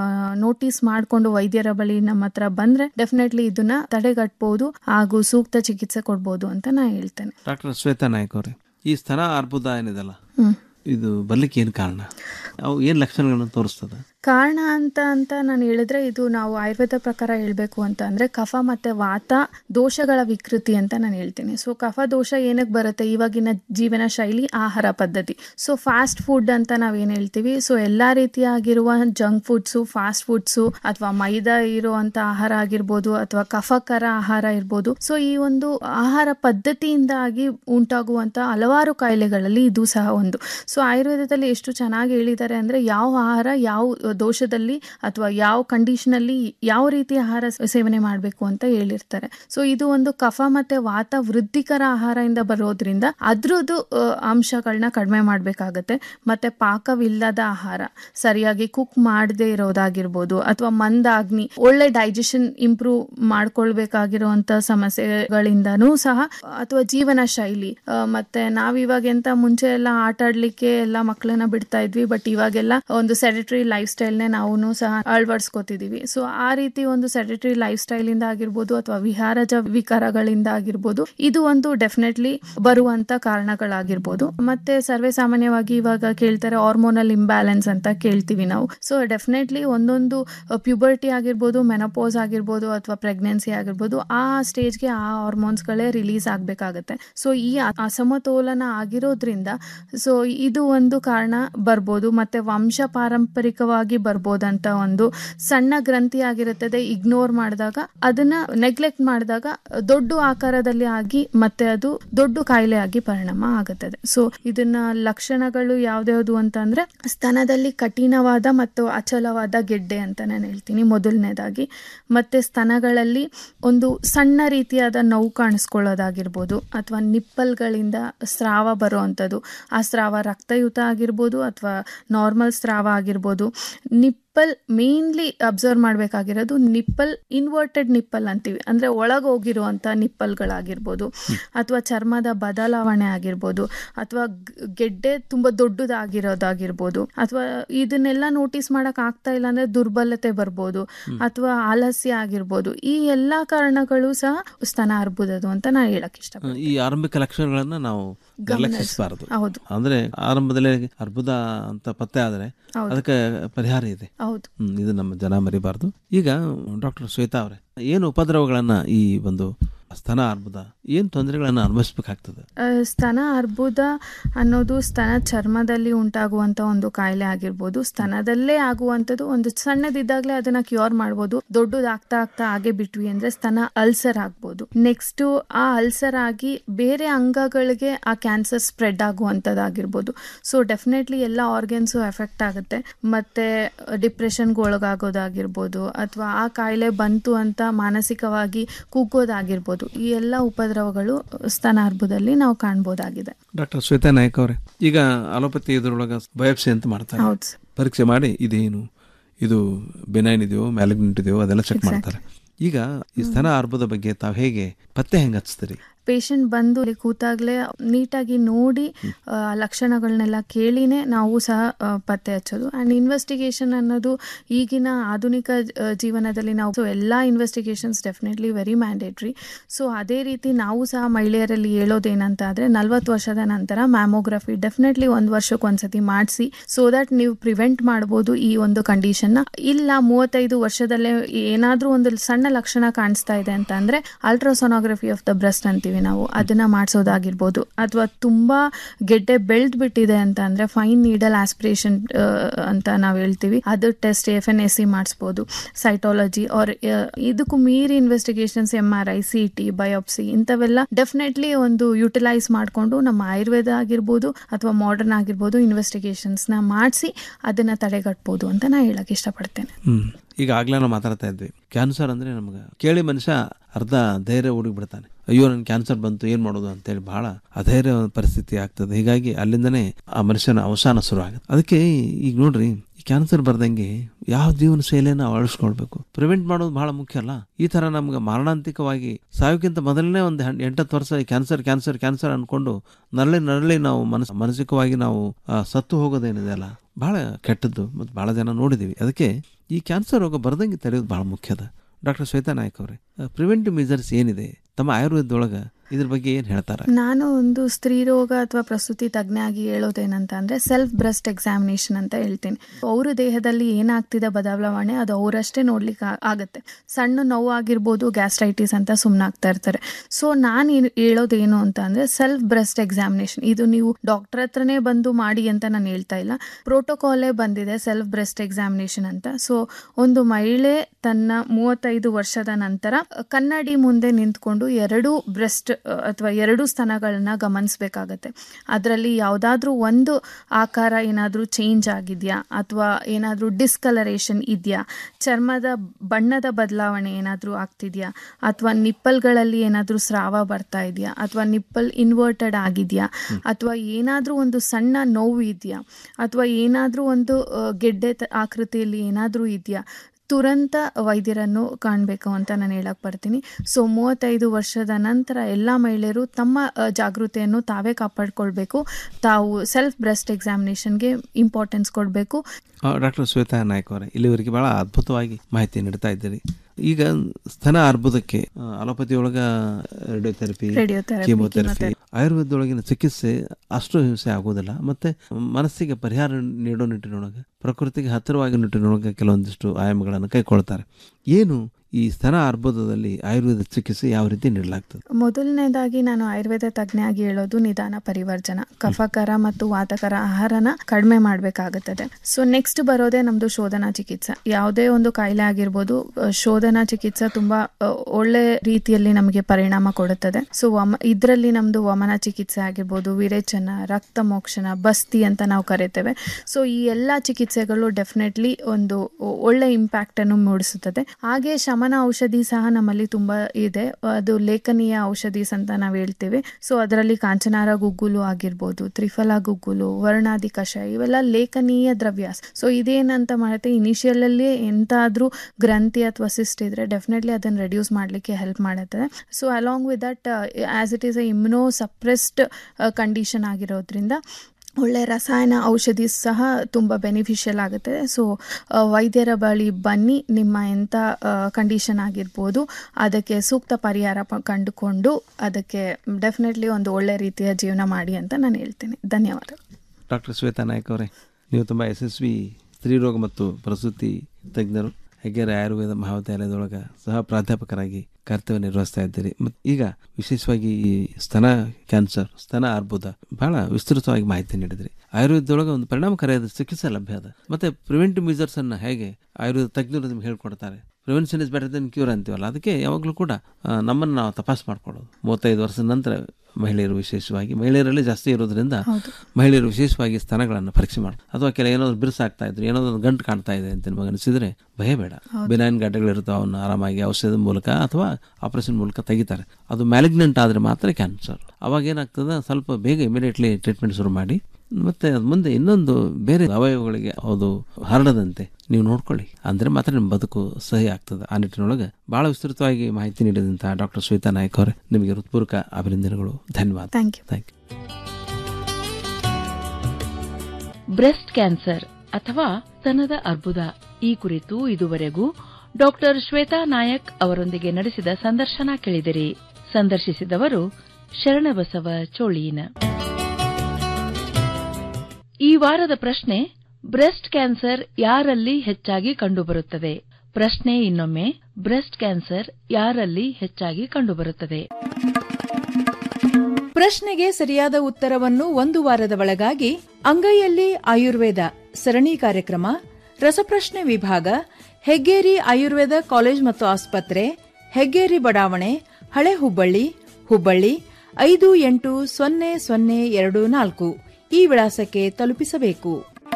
ನೋಟಿಸ್ ಮಾಡ್ಕೊಂಡು ವೈದ್ಯರ ಬಳಿ ನಮ್ಮ ಹತ್ರ ಬಂದ್ರೆ ಡೆಫಿನೆಟ್ಲಿ ಇದನ್ನ ತಡೆಗಟ್ಟಬಹುದು ಹಾಗೂ ಸೂಕ್ತ ಚಿಕಿತ್ಸೆ ಕೊಡ್ಬೋದು ಅಂತ ನಾ ಹೇಳ್ತೇನೆ ಡಾಕ್ಟರ್ ಶ್ವೇತಾ ನಾಯಕ್ ಅವರೇ ಈ ಸ್ತನ ಅರ್ಬುದ ಏನಿದೆಲ್ಲ ಹ್ಮ್. ಇದು ಬರ್ಲಿಕ್ಕೆ ಏನು ಕಾರಣ ಅವು ಏನು ಲಕ್ಷಣಗಳನ್ನು ತೋರಿಸ್ತದ ಕಾರಣ ಅಂತ ಅಂತ ನಾನು ಹೇಳಿದ್ರೆ ಇದು ನಾವು ಆಯುರ್ವೇದ ಪ್ರಕಾರ ಹೇಳಬೇಕು ಅಂತ ಅಂದ್ರೆ ಕಫ ಮತ್ತೆ ವಾತ ದೋಷಗಳ ವಿಕೃತಿ ಅಂತ ನಾನು ಹೇಳ್ತೀನಿ ಸೊ ಕಫ ದೋಷ ಏನಕ್ಕೆ ಬರುತ್ತೆ ಇವಾಗಿನ ಜೀವನ ಶೈಲಿ ಆಹಾರ ಪದ್ಧತಿ ಸೊ ಫಾಸ್ಟ್ ಫುಡ್ ಅಂತ ನಾವೇನ್ ಹೇಳ್ತೀವಿ ಸೊ ಎಲ್ಲಾ ರೀತಿಯಾಗಿರುವ ಜಂಕ್ ಫುಡ್ಸು ಫಾಸ್ಟ್ ಫುಡ್ಸು ಅಥವಾ ಮೈದಾ ಇರುವಂತ ಆಹಾರ ಆಗಿರ್ಬೋದು ಅಥವಾ ಕಫಕರ ಆಹಾರ ಇರ್ಬೋದು ಸೊ ಈ ಒಂದು ಆಹಾರ ಪದ್ಧತಿಯಿಂದಾಗಿ ಉಂಟಾಗುವಂತ ಹಲವಾರು ಕಾಯಿಲೆಗಳಲ್ಲಿ ಇದು ಸಹ ಒಂದು ಸೊ ಆಯುರ್ವೇದದಲ್ಲಿ ಎಷ್ಟು ಚೆನ್ನಾಗಿ ಹೇಳಿದ್ದಾರೆ ಅಂದ್ರೆ ಯಾವ ಆಹಾರ ಯಾವ ದೋಷದಲ್ಲಿ ಅಥವಾ ಯಾವ ಕಂಡೀಷನ್ ಅಲ್ಲಿ ಯಾವ ರೀತಿ ಆಹಾರ ಸೇವನೆ ಮಾಡಬೇಕು ಅಂತ ಹೇಳಿರ್ತಾರೆ ಸೊ ಇದು ಒಂದು ಕಫ ಮತ್ತೆ ವಾತ ವೃದ್ಧಿಕರ ಆಹಾರದಿಂದ ಬರೋದ್ರಿಂದ ಅದ್ರದ್ದು ಆ, ಅಂಶಗಳನ್ನ ಕಡಿಮೆ ಮಾಡಬೇಕಾಗತ್ತೆ ಮತ್ತೆ ಪಾಕವಿಲ್ಲದ ಆಹಾರ ಸರಿಯಾಗಿ ಕುಕ್ ಮಾಡದೇ ಇರೋದಾಗಿರ್ಬೋದು ಅಥವಾ ಮಂದಾಗ್ನಿ ಒಳ್ಳೆ ಡೈಜೆಷನ್ ಇಂಪ್ರೂವ್ ಮಾಡ್ಕೊಳ್ಬೇಕಾಗಿರುವಂತ ಸಮಸ್ಯೆಗಳಿಂದನೂ ಸಹ ಅಥವಾ ಜೀವನ ಶೈಲಿ ಆ, ಮತ್ತೆ ನಾವಿವಾಗ ಎಂತ ಮುಂಚೆ ಎಲ್ಲ ಆಟ ಆಡ್ಲಿಕ್ಕೆ ಎಲ್ಲ ಮಕ್ಕಳನ್ನ ಬಿಡ್ತಾ ಇದ್ವಿ ಬಟ್ ಇವಾಗೆಲ್ಲ ಒಂದು ಸೆಡೆಟರಿ ಲೈಫ್ ಸ್ಟೈಲ್ನೇ ನಾವು ಸಹ ಅಳವಡಿಸ್ಕೋತಿದೀವಿ ಸೊ ಆ ರೀತಿ ಒಂದು ಸೆಡೆಟರಿ ಲೈಫ್ ಸ್ಟೈಲ್ ಇಂದ ಆಗಿರ್ಬೋದು ಅಥವಾ ವಿಹಾರಜ ವಿಕಾರಗಳಿಂದ ಆಗಿರ್ಬೋದು ಇದು ಒಂದು ಡೆಫಿನೆಟ್ಲಿ ಬರುವಂತ ಕಾರಣಗಳಾಗಿರ್ಬೋದು ಮತ್ತೆ ಸರ್ವೇ ಸಾಮಾನ್ಯವಾಗಿ ಇವಾಗ ಕೇಳ್ತಾರೆ ಹಾರ್ಮೋನಲ್ ಇಂಬ್ಯಾಲೆನ್ಸ್ ಅಂತ ಕೇಳ್ತೀವಿ ನಾವು ಸೊ ಡೆಫಿನೆಟ್ಲಿ ಒಂದೊಂದು ಪ್ಯೂಬರ್ಟಿ ಆಗಿರ್ಬೋದು ಮೆನಪೋಸ್ ಆಗಿರ್ಬೋದು ಅಥವಾ ಪ್ರೆಗ್ನೆನ್ಸಿ ಆಗಿರ್ಬೋದು ಆ ಸ್ಟೇಜ್ಗೆ ಆ ಹಾರ್ಮೋನ್ಸ್ಗಳೇ ರಿಲೀಸ್ ಆಗಬೇಕಾಗತ್ತೆ ಸೊ ಈ ಅ- ಅಸಮತೋಲನ ಆಗಿರೋದ್ರಿಂದ ಸೊ ಇದು ಒಂದು ಕಾರಣ ಬರ್ಬೋದು ಮತ್ತೆ ವಂಶ ಪಾರಂಪರಿಕವಾಗಿ ಬರ್ಬೋದಂತ ಒಂದು ಸಣ್ಣ ಗ್ರಂಥಿ ಆಗಿರುತ್ತದೆ ಇಗ್ನೋರ್ ಮಾಡಿದಾಗ ಅದನ್ನ ನೆಗ್ಲೆಕ್ಟ್ ಮಾಡಿದಾಗ ದೊಡ್ಡ ಆಕಾರದಲ್ಲಿ ಆಗಿ ಮತ್ತೆ ಅದು ದೊಡ್ಡ ಕಾಯಿಲೆ ಆಗಿ ಪರಿಣಾಮ ಆಗುತ್ತದೆ ಸೊ ಇದನ್ನ ಲಕ್ಷಣಗಳು ಯಾವ್ದ್ಯಾವ್ದು ಅಂತ ಅಂದ್ರೆ ಸ್ತನದಲ್ಲಿ ಕಠಿಣವಾದ ಮತ್ತು ಅಚಲವಾದ ಗೆಡ್ಡೆ ಅಂತ ನಾನು ಹೇಳ್ತೀನಿ ಮೊದಲನೇದಾಗಿ ಮತ್ತೆ ಸ್ತನಗಳಲ್ಲಿ ಒಂದು ಸಣ್ಣ ರೀತಿಯಾದ ನೋವು ಕಾಣಿಸ್ಕೊಳ್ಳೋದಾಗಿರ್ಬೋದು ಅಥವಾ ನಿಪ್ಪಲ್ಗಳಿಂದ ಸ್ರಾವ ಬರುವಂಥದ್ದು ಆ ಸ್ರಾವ ರಕ್ತಯುತ ಆಗಿರ್ಬೋದು ಅಥವಾ ನಾರ್ಮಲ್ ಸ್ರಾವ ಆಗಿರ್ಬೋದು ನಿಪ್ಪಲ್ ಮೇನ್ಲಿ ಅಬ್ಸರ್ವ್ ಮಾಡಬೇಕಾಗಿರೋದು ನಿಪ್ಪಲ್ ಇನ್ವರ್ಟೆಡ್ ನಿಪ್ಪಲ್ ಅಂತೀವಿ ಅಂದ್ರೆ ಒಳಗೆ ಹೋಗಿರುವಂತ ನಿಪ್ಪಲ್ಗಳಾಗಿರ್ಬೋದು ಅಥವಾ ಚರ್ಮದ ಬದಲಾವಣೆ ಆಗಿರ್ಬೋದು ಅಥವಾ ಗ್- ಗೆಡ್ಡೆ ತುಂಬಾ ದೊಡ್ಡದಾಗಿರೋದಾಗಿರ್ಬೋದು ಅಥವಾ ಇದನ್ನೆಲ್ಲ ನೋಟಿಸ್ ಮಾಡಕ್ ಆಗ್ತಾ ಇಲ್ಲ ಅಂದ್ರೆ ದುರ್ಬಲತೆ ಬರ್ಬೋದು ಅಥವಾ ಆಲಸ್ಯ ಆಗಿರ್ಬೋದು ಈ ಎಲ್ಲಾ ಕಾರಣಗಳು ಸಹ ಸ್ತನ ಅರ್ಬುದದು ಅಂತ ನಾ ಹೇಳಕ್ ಇಷ್ಟ ಈ ಆರಂಭಿಕ ಲಕ್ಷಣಗಳನ್ನ ನಾವು ನಿರ್ಲಕ್ಷಿಸಬಾರದು ಹೌದು ಅಂದ್ರೆ ಆರಂಭದಲ್ಲೇ ಅರ್ಬುದ ಅಂತ ಪತ್ತೆ ಆದ್ರೆ ಹೌದು. ಅದಕ್ಕೆ ಪರಿಹಾರ ಇದೆ ಹೌದು ಹ್ಮ್, ಇದು ನಮ್ಮ ಜನ ಮರಿಬಾರ್ದು ಈಗ ಡಾಕ್ಟರ್ ಶ್ವೇತಾ ಅವರೇ ಏನು ಉಪದ್ರವಗಳನ್ನ ಈ ಒಂದು ಸ್ತನ ಅರ್ಬುದ ಏನು ತೊಂದರೆಗಳನ್ನು ಅನುಭವಿಸ್ಬೇಕಾಗ್ತದೆ ಆ, ಸ್ತನ ಅರ್ಬುದ ಅನ್ನೋದು ಸ್ತನ ಚರ್ಮದಲ್ಲಿ ಉಂಟಾಗುವಂತ ಒಂದು ಕಾಯಿಲೆ ಆಗಿರ್ಬೋದು ಸ್ತನದಲ್ಲೇ ಆಗುವಂಥದ್ದು ಒಂದು ಸಣ್ಣದಿದ್ದಾಗಲೇ ಅದನ್ನ ಕ್ಯೂರ್ ಮಾಡ್ಬೋದು ದೊಡ್ಡದಾಗ್ತಾ ಆಗ್ತಾ ಹಾಗೆ ಬಿಟ್ವಿ ಅಂದ್ರೆ ಸ್ತನ ಅಲ್ಸರ್ ಆಗ್ಬೋದು ನೆಕ್ಸ್ಟ್ ಆ ಅಲ್ಸರ್ ಆಗಿ ಬೇರೆ ಅಂಗಗಳಿಗೆ ಆ ಕ್ಯಾನ್ಸರ್ ಸ್ಪ್ರೆಡ್ ಆಗುವಂಥದ್ದಾಗಿರ್ಬೋದು ಸೊ ಡೆಫಿನೆಟ್ಲಿ ಎಲ್ಲ ಆರ್ಗನ್ಸು ಎಫೆಕ್ಟ್ ಆಗುತ್ತೆ ಮತ್ತೆ ಡಿಪ್ರೆಷನ್ಗೆ ಒಳಗಾಗೋದಾಗಿರ್ಬೋದು ಅಥವಾ ಆ ಕಾಯಿಲೆ ಬಂತು ಅಂತ ಮಾನಸಿಕವಾಗಿ ಕುಗ್ಗೋದಾಗಿರ್ಬೋದು ಈ ಎಲ್ಲ ಉಪದ್ರವಗಳು ಸ್ತನಾರ್ಭದಲ್ಲಿ ನಾವು ಕಾಣ್ಬೋದಾಗಿದೆ ಡಾಕ್ಟರ್ ಶ್ವೇತಾ ನಾಯಕ್ ಅವರೇ ಈಗ ಅಲೋಪತಿ ಇದ್ರೊಳಗೆ ಬಯೋಪ್ಸಿ ಅಂತ ಮಾಡ್ತಾರೆ ಹೌದು ಸರ್. ಪರೀಕ್ಷೆ ಮಾಡಿ ಇದೇನು ಇದು ಬೆನೈನ್ ಇದೆಯೋ ಮ್ಯಾಲಿಗ್ನೆಂಟ್ ಇದೆಯೋ ಅದೆಲ್ಲ ಚೆಕ್ ಮಾಡ್ತಾರೆ ಈಗ ಈ ಸ್ತನ ಅರ್ಬುದ ಬಗ್ಗೆ ತಾವು ಹೇಗೆ ಪತ್ತೆ ಹೆಂಗೆ ಹಚ್ತೀರಿ ಪೇಷಂಟ್ ಬಂದು ಅಲ್ಲಿ ಕೂತಾಗ್ಲೇ ನೀಟಾಗಿ ನೋಡಿ ಆ, ಲಕ್ಷಣಗಳನ್ನೆಲ್ಲ ಕೇಳಿನೇ ನಾವು ಸಹ ಆ, ಪತ್ತೆ ಹಚ್ಚೋದು ಆ್ಯಂಡ್ ಇನ್ವೆಸ್ಟಿಗೇಷನ್ ಅನ್ನೋದು ಈಗಿನ ಆಧುನಿಕ ಆ, ಜೀವನದಲ್ಲಿ ನಾವು ಸೊ ಎಲ್ಲ investigations definitely very mandatory so ಅದೇ ರೀತಿ ನಾವು ಸಹ ಮಹಿಳೆಯರಲ್ಲಿ ಹೇಳೋದೇನಂತ ಆದರೆ ನಲ್ವತ್ತು ವರ್ಷದ ನಂತರ ಮ್ಯಾಮೋಗ್ರಫಿ ಡೆಫಿನೆಟ್ಲಿ ಒಂದು ವರ್ಷಕ್ಕೆ ಒಂದ್ಸತಿ ಮಾಡಿಸಿ ಸೊ ದಟ್ ನೀವು ಪ್ರಿವೆಂಟ್ ಮಾಡ್ಬೋದು ಈ ಒಂದು ಕಂಡೀಷನ್ನ ಇಲ್ಲ ಮೂವತ್ತೈದು ವರ್ಷದಲ್ಲೇ ಏನಾದರೂ ಒಂದು ಸಣ್ಣ ಲಕ್ಷಣ ಕಾಣಿಸ್ತಾ ಇದೆ ಅಂತ ಅಂದರೆ ಅಲ್ಟ್ರಾಸೋನೋಗ್ರಫಿ ಆಫ್ ದ ಬ್ರೆಸ್ಟ್ ಅಂತೀವಿ ನಾವು ಅದನ್ನ ಮಾಡಿಸೋದಾಗಿರ್ಬೋದು ಅಥವಾ ತುಂಬಾ ಗೆಡ್ಡೆ ಬೆಳ್ದ್ ಬಿಟ್ಟಿದೆ ಅಂತ ಅಂದ್ರೆ ಫೈನ್ ನೀಡಲ್ ಆಸ್ಪಿರೇಷನ್ ಅಂತ ನಾವು ಹೇಳ್ತೀವಿ ಅದು test F N S C ಮಾಡಿಸ್ಬೋದು ಸೈಟಾಲಜಿ ಆರ್ ಇದಕ್ಕೂ ಮೀರಿ investigations M R I C T biopsy ಇಂಥವೆಲ್ಲ ಡೆಫಿನೆಟ್ಲಿ ಒಂದು ಯುಟಿಲೈಸ್ ಮಾಡಿಕೊಂಡು ನಮ್ಮ ಆಯುರ್ವೇದ ಆಗಿರ್ಬೋದು ಅಥವಾ ಮಾಡರ್ನ್ ಆಗಿರ್ಬೋದು ಇನ್ವೆಸ್ಟಿಗೇಷನ್ಸ್ನ ಮಾಡಿಸಿ ಅದನ್ನ ತಡೆಗಟ್ಬೋದು ಅಂತ ನಾ ಹೇಳಕ್ ಇಷ್ಟಪಡ್ತೇನೆ ಹ್ಮ್ ಈಗ ಆಗ್ಲೇ ನಾವು ಮಾತಾಡ್ತಾ ಇದ್ವಿ ಕ್ಯಾನ್ಸರ್ ಅಂದ್ರೆ ನಮ್ಗೆ ಕೇಳಿ ಮನುಷ್ಯ ಅರ್ಧ ಧೈರ್ಯ ಹುಡುಗಿ ಬಿಡ್ತಾನೆ ಅಯ್ಯೋ ನನ್ ಕ್ಯಾನ್ಸರ್ ಬಂತು ಏನ್ ಮಾಡೋದು ಅಂತೇಳಿ ಬಹಳ ಅಧೈರ್ಯ ಪರಿಸ್ಥಿತಿ ಆಗ್ತದೆ ಹೀಗಾಗಿ ಅಲ್ಲಿಂದನೇ ಆ ಮನುಷ್ಯನ ಅವಸಾನ ಶುರು ಆಗುತ್ತೆ ಅದಕ್ಕೆ ಈಗ ನೋಡ್ರಿ ಈ ಕ್ಯಾನ್ಸರ್ ಬರ್ದಂಗೆ ಯಾವ ಜೀವನ ಶೈಲಿಯನ್ನು ನಾವು ಅಳಿಸ್ಕೊಳ್ಬೇಕು ಪ್ರಿವೆಂಟ್ ಮಾಡೋದು ಬಹಳ ಮುಖ್ಯ ಅಲ್ಲ ಈ ತರ ನಮ್ಗೆ ಮಾರಣಾಂತಿಕವಾಗಿ ಸಾವಿಕ್ಕಿಂತ ಮೊದಲನೇ ಒಂದು ಹನ್- ಎಂಟತ್ತು ವರ್ಷ ಕ್ಯಾನ್ಸರ್ ಕ್ಯಾನ್ಸರ್ ಕ್ಯಾನ್ಸರ್ ಅನ್ಕೊಂಡು ನರಳಿ ನರಳಿ ನಾವು ಮನಸ್ ಮಾನಸಿಕವಾಗಿ ನಾವು ಆ, ಸತ್ತು ಹೋಗೋದೇನಿದೆ ಅಲ್ಲ ಬಹಳ ಕೆಟ್ಟದ್ದು ಮತ್ತು ಬಹಳ ಜನ ನೋಡಿದೀವಿ ಅದಕ್ಕೆ ಈ ಕ್ಯಾನ್ಸರ್ ರೋಗ ಬರ್ದಂಗೆ ತಡೆಯೋದು ಬಹಳ ಮುಖ್ಯದ ಡಾಕ್ಟರ್ ಶ್ವೇತಾ ನಾಯಕ್ ಅವರೇ ಪ್ರಿವೆಂಟಿವ್ ಮೆಜರ್ಸ್ ಏನಿದೆ ತಮ್ಮ ಆಯುರ್ವೇದದೊಳಗೆ ಇದ್ರ ಬಗ್ಗೆ ಏನು ಹೇಳ್ತಾರೆ ನಾನು ಒಂದು ಸ್ತ್ರೀ ರೋಗ ಅಥವಾ ಪ್ರಸೂತಿ ತಜ್ಞ ಆಗಿ ಹೇಳೋದೇನಂತ ಅಂದ್ರೆ ಸೆಲ್ಫ್ ಬ್ರೆಸ್ಟ್ ಎಕ್ಸಾಮಿನೇಷನ್ ಅಂತ ಹೇಳ್ತೀನಿ ಅವ್ರ ದೇಹದಲ್ಲಿ ಏನಾಗ್ತಿದೆ ಬದಲಾವಣೆ ಅದು ಅವರಷ್ಟೇ ನೋಡ್ಲಿಕ್ಕೆ ಆ- ಆಗತ್ತೆ ಸಣ್ಣ ನೋವು ಆಗಿರ್ಬೋದು ಗ್ಯಾಸ್ಟ್ರೈಟಿಸ್ ಅಂತ ಸುಮ್ಮನಾಗ್ತಾ ಇರ್ತಾರೆ ಸೊ ನಾನು ಹೇಳೋದೇನು ಅಂತ ಅಂದ್ರೆ ಸೆಲ್ಫ್ ಬ್ರೆಸ್ಟ್ ಎಕ್ಸಾಮಿನೇಷನ್ ಇದು ನೀವು ಡಾಕ್ಟರ್ ಹತ್ರನೇ ಬಂದು ಮಾಡಿ ಅಂತ ನಾನು ಹೇಳ್ತಾ ಇಲ್ಲ ಪ್ರೋಟೋಕಾಲೇ ಬಂದಿದೆ ಸೆಲ್ಫ್ ಬ್ರೆಸ್ಟ್ ಎಕ್ಸಾಮಿನೇಷನ್ ಅಂತ ಸೊ ಒಂದು ಮಹಿಳೆ ತನ್ನ ಮೂವತ್ತೈದು ವರ್ಷದ ನಂತರ ಕನ್ನಡಿ ಮುಂದೆ ನಿಂತ್ಕೊಂಡು ಎರಡು ಬ್ರೆಸ್ಟ್ ಅಥವಾ ಎರಡು ಸ್ತನಗಳನ್ನ ಗಮನಿಸಬೇಕಾಗತ್ತೆ ಅದರಲ್ಲಿ ಯಾವುದಾದ್ರೂ ಒಂದು ಆಕಾರ ಏನಾದರೂ ಚೇಂಜ್ ಆಗಿದೆಯಾ ಅಥವಾ ಏನಾದರೂ ಡಿಸ್ಕಲರೇಷನ್ ಇದೆಯಾ ಚರ್ಮದ ಬಣ್ಣದ ಬದಲಾವಣೆ ಏನಾದರೂ ಆಗ್ತಿದೆಯಾ ಅಥವಾ ನಿಪ್ಪಲ್ಗಳಲ್ಲಿ ಏನಾದರೂ ಸ್ರಾವ ಬರ್ತಾ ಇದೆಯಾ ಅಥವಾ ನಿಪ್ಪಲ್ ಇನ್ವರ್ಟೆಡ್ ಆಗಿದೆಯಾ ಅಥವಾ ಏನಾದರೂ ಒಂದು ಸಣ್ಣ ನೋವು ಇದೆಯಾ ಅಥವಾ ಏನಾದರೂ ಒಂದು ಆ, ಗೆಡ್ಡೆ ತ- ಆಕೃತಿಯಲ್ಲಿ ಏನಾದರೂ ಇದೆಯಾ ತುರಂತ ವೈದ್ಯರನ್ನು ಕಾಣಬೇಕು ಅಂತ ನಾನು ಹೇಳಕ್ ಬರ್ತೀನಿ ಸೊ ಮೂವತ್ತೈದು ವರ್ಷದ ನಂತರ ಎಲ್ಲ ಮಹಿಳೆಯರು ತಮ್ಮ ಆ, ಜಾಗೃತಿಯನ್ನು ತಾವೇ ಕಾಪಾಡ್ಕೊಳ್ಬೇಕು ತಾವು ಸೆಲ್ಫ್ ಬ್ರೆಸ್ಟ್ ಎಕ್ಸಾಮಿನೇಷನ್ಗೆ ಇಂಪಾರ್ಟೆನ್ಸ್ ಕೊಡಬೇಕು ಡಾಕ್ಟರ್ ಶ್ವೇತಾ ನಾಯಕ್ ಅವರೇ ಇಲ್ಲಿವರೆಗೆ ಬಹಳ ಅದ್ಭುತವಾಗಿ ಮಾಹಿತಿ ನೀಡ್ತಾ ಇದ್ದೀರಿ ಈಗ ಸ್ತನ ಅರ್ಬುದಕ್ಕೆ ಆ, ಅಲೋಪತಿ ಒಳಗ ರೇಡಿಯೋಥೆರಪಿ Radiotherapy, ಕೀಮೋಥೆರಪಿ chemotherapy. ಆಯುರ್ವೇದದೊಳಗಿನ ಚಿಕಿತ್ಸೆ ಅಷ್ಟು ಹಿಂಸೆ ಆಗೋದಿಲ್ಲ ಮತ್ತೆ ಮನಸ್ಸಿಗೆ ಪರಿಹಾರ ನೀಡೋ ನಿಟ್ಟಿನೊಳಗೆ ಪ್ರಕೃತಿಗೆ ಹತ್ತಿರವಾಗಿ ನಿಟ್ಟಿನೊಳಗೆ ಕೆಲವೊಂದಿಷ್ಟು ಆಯಾಮಗಳನ್ನು ಕೈಗೊಳ್ತಾರೆ ಏನು ಈ ಸ್ತನ ಅರ್ಬುದದಲ್ಲಿ ಆಯುರ್ವೇದ ಚಿಕಿತ್ಸೆ ಯಾವ ರೀತಿ ನೀಡಲಾಗ್ತದೆ ಮೊದಲನೇದಾಗಿ ನಾನು ಆಯುರ್ವೇದ ತಜ್ಞ ಆಗಿ ಹೇಳೋದು ನಿಧಾನ ಪರಿವರ್ಜನ ಕಫಕರ ಮತ್ತು ವಾತಕರ ಆಹಾರನ ಕಡಿಮೆ ಮಾಡಬೇಕಾಗುತ್ತದೆ ಸೊ ನೆಕ್ಸ್ಟ್ ಬರೋದೇ ನಮ್ದು ಶೋಧನಾ ಚಿಕಿತ್ಸೆ ಯಾವುದೇ ಒಂದು ಕಾಯಿಲೆ ಆಗಿರ್ಬೋದು ಅಹ್, ಶೋಧನಾ ಚಿಕಿತ್ಸೆ ತುಂಬಾ ಅಹ್, ಒಳ್ಳೆ ರೀತಿಯಲ್ಲಿ ನಮಗೆ ಪರಿಣಾಮ ಕೊಡುತ್ತದೆ ಸೊ ವಮ ಇದರಲ್ಲಿ ನಮ್ದು ವಮನ ಚಿಕಿತ್ಸೆ ಆಗಿರ್ಬೋದು ವಿರೇಚನ ರಕ್ತ ಮೋಕ್ಷಣ ಬಸ್ತಿ ಅಂತ ನಾವು ಕರಿತೇವೆ ಸೊ ಈ ಎಲ್ಲ ಚಿಕಿತ್ಸೆಗಳು ಡೆಫಿನೆಟ್ಲಿ ಒಂದು ಒಳ್ಳೆ ಇಂಪ್ಯಾಕ್ಟ್ ಅನ್ನು ಮೂಡಿಸುತ್ತದೆ ಹಾಗೆ ಶಮನ ಔಷಧಿ ಸಹ ನಮ್ಮಲ್ಲಿ ತುಂಬಾ ಇದೆ ಅದು ಲೇಖನೀಯ ಔಷಧೀಸ್ ಅಂತ ನಾವು ಹೇಳ್ತೇವೆ ಸೊ ಅದರಲ್ಲಿ ಕಾಂಚನಾರ ಗುಗ್ಗುಲು ಆಗಿರ್ಬೋದು ತ್ರಿಫಲ ಗುಗ್ಗುಲು ವರ್ಣಾದಿ ಕಷಾಯ ಇವೆಲ್ಲ ಲೇಖನೀಯ ದ್ರವ್ಯ ಸೊ ಇದೇನಂತ ಮಾಡುತ್ತೆ ಇನಿಷಿಯಲ್ ಅಲ್ಲಿ ಎಂತಾದ್ರೂ ಗ್ರಂಥಿ ಅಥವಾ ಸಿಸ್ಟ್ ಇದ್ರೆ ಡೆಫಿನೆಟ್ಲಿ ಅದನ್ನ ರೆಡ್ಯೂಸ್ ಮಾಡಲಿಕ್ಕೆ ಹೆಲ್ಪ್ ಮಾಡುತ್ತದೆ so along with that as it is a immunosuppressed condition ಆಗಿರೋದ್ರಿಂದ ಒಳ್ಳೆ ರಸಾಯನ ಔಷಧಿ ಸಹ ತುಂಬ ಬೆನಿಫಿಷಿಯಲ್ ಆಗುತ್ತೆ ಸೊ ವೈದ್ಯರ ಬಳಿ ಬನ್ನಿ ನಿಮ್ಮ ಎಂಥ ಕಂಡೀಷನ್ ಆಗಿರ್ಬೋದು ಅದಕ್ಕೆ ಸೂಕ್ತ ಪರಿಹಾರ ಪ- ಕಂಡುಕೊಂಡು ಅದಕ್ಕೆ ಡೆಫಿನೆಟ್ಲಿ ಒಂದು ಒಳ್ಳೆ ರೀತಿಯ ಜೀವನ ಮಾಡಿ ಅಂತ ನಾನು ಹೇಳ್ತೀನಿ ಧನ್ಯವಾದ ಡಾಕ್ಟರ್ ಶ್ವೇತಾ ನಾಯಕ್ ಅವರೇ ನೀವು ತುಂಬ ಯಶಸ್ವಿ ಸ್ತ್ರೀರೋಗ ಮತ್ತು ಪ್ರಸೂತಿ ತಜ್ಞರು ಹೆಗ್ಗೆರೆ ಆಯುರ್ವೇದ ಮಹಾವಿದ್ಯಾಲಯದೊಳಗೆ ಸಹ ಪ್ರಾಧ್ಯಾಪಕರಾಗಿ ಕರ್ತವ್ಯ ನಿರ್ವಹಿಸ್ತಾ ಇದ್ದೀರಿ ಮತ್ತು ಈಗ ವಿಶೇಷವಾಗಿ ಈ ಸ್ತನ ಕ್ಯಾನ್ಸರ್ ಸ್ತನ ಅರ್ಬುದ ಬಹಳ ವಿಸ್ತೃತವಾಗಿ ಮಾಹಿತಿ ನೀಡಿದ್ರಿ ಆಯುರ್ವೇದದೊಳಗೆ ಒಂದು ಪರಿಣಾಮಕಾರಿಯಾದ ಚಿಕಿತ್ಸೆ ಲಭ್ಯ ಅದ ಮತ್ತೆ ಪ್ರಿವೆಂಟಿವ್ ಮೆಜರ್ಸ್ ಅನ್ನ ಹೇಗೆ ಆಯುರ್ವೇದ ತಜ್ಞರು ನಿಮ್ಗೆ ಹೇಳ್ಕೊಡ್ತಾರೆ prevention is better than cure ಅಂತೀವಲ್ಲ ಅದಕ್ಕೆ ಯಾವಾಗಲೂ ಕೂಡ ಆ, ನಮ್ಮನ್ನು ನಾವು ತಪಾಸ್ ಮಾಡ್ಕೊಳ್ಳೋದು ಮೂವತ್ತೈದು ವರ್ಷದ ನಂತರ ಮಹಿಳೆಯರು ವಿಶೇಷವಾಗಿ ಮಹಿಳೆಯರಲ್ಲಿ ಜಾಸ್ತಿ ಇರೋದ್ರಿಂದ ಮಹಿಳೆಯರು ವಿಶೇಷವಾಗಿ ಸ್ತನಗಳನ್ನು ಪರೀಕ್ಷೆ ಮಾಡಿ ಅಥವಾ ಕೆಲ ಏನಾದ್ರು ಬಿರುಸಾಗ್ತಾ ಇದ್ರು ಏನಾದ್ರು ಒಂದು ಗಂಟು ಕಾಣ್ತಾ ಇದೆ ಅಂತ ನಿಮಗೆ ಅನಿಸಿದ್ರೆ ಭಯ ಬೇಡ ಬಿನೈನ್ ಗಡ್ಡೆಗಳಿರ್ತಾವೆ ಅವನ್ನ ಆರಾಮಾಗಿ ಔಷಧದ ಮೂಲಕ ಅಥವಾ ಆಪರೇಷನ್ ಮೂಲಕ ತೆಗಿತಾರೆ ಅದು ಮ್ಯಾಲಿಗ್ನೆಂಟ್ ಆದರೆ ಮಾತ್ರ ಕ್ಯಾನ್ಸರ್ ಅವಾಗ ಏನಾಗ್ತದೆ ಸ್ವಲ್ಪ ಬೇಗ ಇಮಿಡಿಯೇಟ್ಲಿ ಟ್ರೀಟ್ಮೆಂಟ್ ಶುರು ಮಾಡಿ ಮತ್ತೆ ಅದ್ ಮುಂದೆ ಇನ್ನೊಂದು ಬೇರೆ ಅವಯವಗಳಿಗೆ ಅದು ಹರಡದಂತೆ ನೀವು ನೋಡ್ಕೊಳ್ಳಿ ಅಂದ್ರೆ ಮಾತ್ರ ನಿಮ್ಮ ಬದುಕು ಸಹಿ ಆಗ್ತದೆ ಆ ನಿಟ್ಟಿನೊಳಗೆ ಬಹಳ ವಿಸ್ತೃತವಾಗಿ ಮಾಹಿತಿ ನೀಡಿದಂತಹ ಡಾಕ್ಟರ್ ಶ್ವೇತಾ ನಾಯಕ್ ಅವರೇ ನಿಮಗೆ ಹೃತ್ಪೂರ್ವಕ ಅಭಿನಂದನೆಗಳು ಧನ್ಯವಾದ thank you thank you breast cancer ಅಥವಾ ಸ್ತನದ ಅರ್ಬುದ ಈ ಕುರಿತು ಇದುವರೆಗೂ ಡಾಕ್ಟರ್ ಶ್ವೇತಾ ನಾಯಕ್ ಅವರೊಂದಿಗೆ ನಡೆಸಿದ ಸಂದರ್ಶನ ಕೇಳಿದಿರಿ ಸಂದರ್ಶಿಸಿದವರು ಶರಣಬಸವ ಚೋಳೀನ ಈ ವಾರದ ಪ್ರಶ್ನೆ ಬ್ರೆಸ್ಟ್ ಕ್ಯಾನ್ಸರ್ ಯಾರಲ್ಲಿ ಹೆಚ್ಚಾಗಿ ಕಂಡುಬರುತ್ತದೆ ಪ್ರಶ್ನೆ ಇನ್ನೊಮ್ಮೆ ಬ್ರೆಸ್ಟ್ ಕ್ಯಾನ್ಸರ್ ಯಾರಲ್ಲಿ ಹೆಚ್ಚಾಗಿ ಕಂಡುಬರುತ್ತದೆ ಪ್ರಶ್ನೆಗೆ ಸರಿಯಾದ ಉತ್ತರವನ್ನು ಒಂದು ವಾರದ ಒಳಗಾಗಿ ಅಂಗೈಯಲ್ಲಿ ಆಯುರ್ವೇದ ಸರಣಿ ಕಾರ್ಯಕ್ರಮ ರಸಪ್ರಶ್ನೆ ವಿಭಾಗ ಹೆಗ್ಗೇರಿ ಆಯುರ್ವೇದ ಕಾಲೇಜ್ ಮತ್ತು ಆಸ್ಪತ್ರೆ ಹೆಗ್ಗೇರಿ ಬಡಾವಣೆ ಹಳೆ ಹುಬ್ಬಳ್ಳಿ ಹುಬ್ಬಳ್ಳಿ ಐದು ಎಂಟು ಸೊನ್ನೆ ಸೊನ್ನೆ ಎರಡು ನಾಲ್ಕು ಈ ವಿಳಾಸಕ್ಕೆ ತಲುಪಿಸಬೇಕು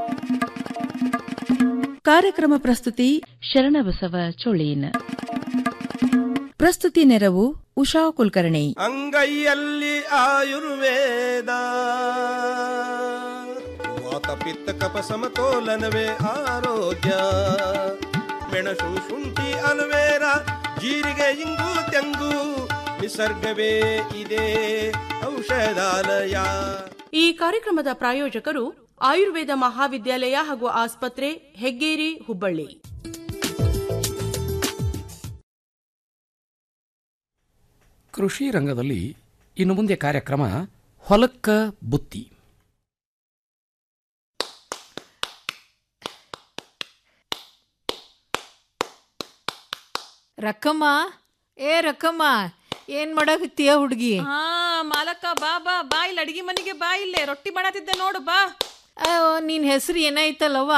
ಕಾರ್ಯಕ್ರಮ ಪ್ರಸ್ತುತಿ ಶರಣಬಸವ ಚೋಳೀನ್ ಪ್ರಸ್ತುತಿ ನೆರವು ಉಷಾ ಕುಲಕರ್ಣಿ ಅಂಗೈಯಲ್ಲಿ ಆಯುರ್ವೇದ ವಾತ ಪಿತ್ತ ಕಪ ಸಮತೋಲನವೇ ಆರೋಗ್ಯ ಮೆಣಸು ಶುಂಠಿ ಅಲುವೇರ ಜೀರಿಗೆ ಇಂಗು ತೆಂಗು ನಿಸರ್ಗವೇ ಇದೆ ಔಷಧಾಲಯ ಈ ಕಾರ್ಯಕ್ರಮದ ಪ್ರಾಯೋಜಕರು ಆಯುರ್ವೇದ ಮಹಾವಿದ್ಯಾಲಯ ಹಾಗೂ ಆಸ್ಪತ್ರೆ ಹೆಗ್ಗೇರಿ ಹುಬ್ಬಳ್ಳಿ ಕೃಷಿ ರಂಗದಲ್ಲಿ ಇನ್ನು ಮುಂದೆ ಕಾರ್ಯಕ್ರಮ ಹೊಲಕ್ಕ ಬುತ್ತಿ ರಕ್ಕಮ್ಮ ಏ ರಕ್ಕಮ್ಮ ಏನ್ ಮಾಡಕತ್ತೀಯ ಹುಡುಗಿ ಹಾ ಮಾಲಕ ಬಾ ಬಾ ಬಾ ಇಲ್ಲಿ ಅಡಿಗೆ ಮನೆಗೆ ಬಾ ಇಲ್ಲೇ ರೊಟ್ಟಿ ಮಾಡತ್ತಿದ್ದೆ ನೋಡು ಬಾ ನಿನ್ ಹೆಸರು ಏನಾಯ್ತಲ್ಲವ್ವ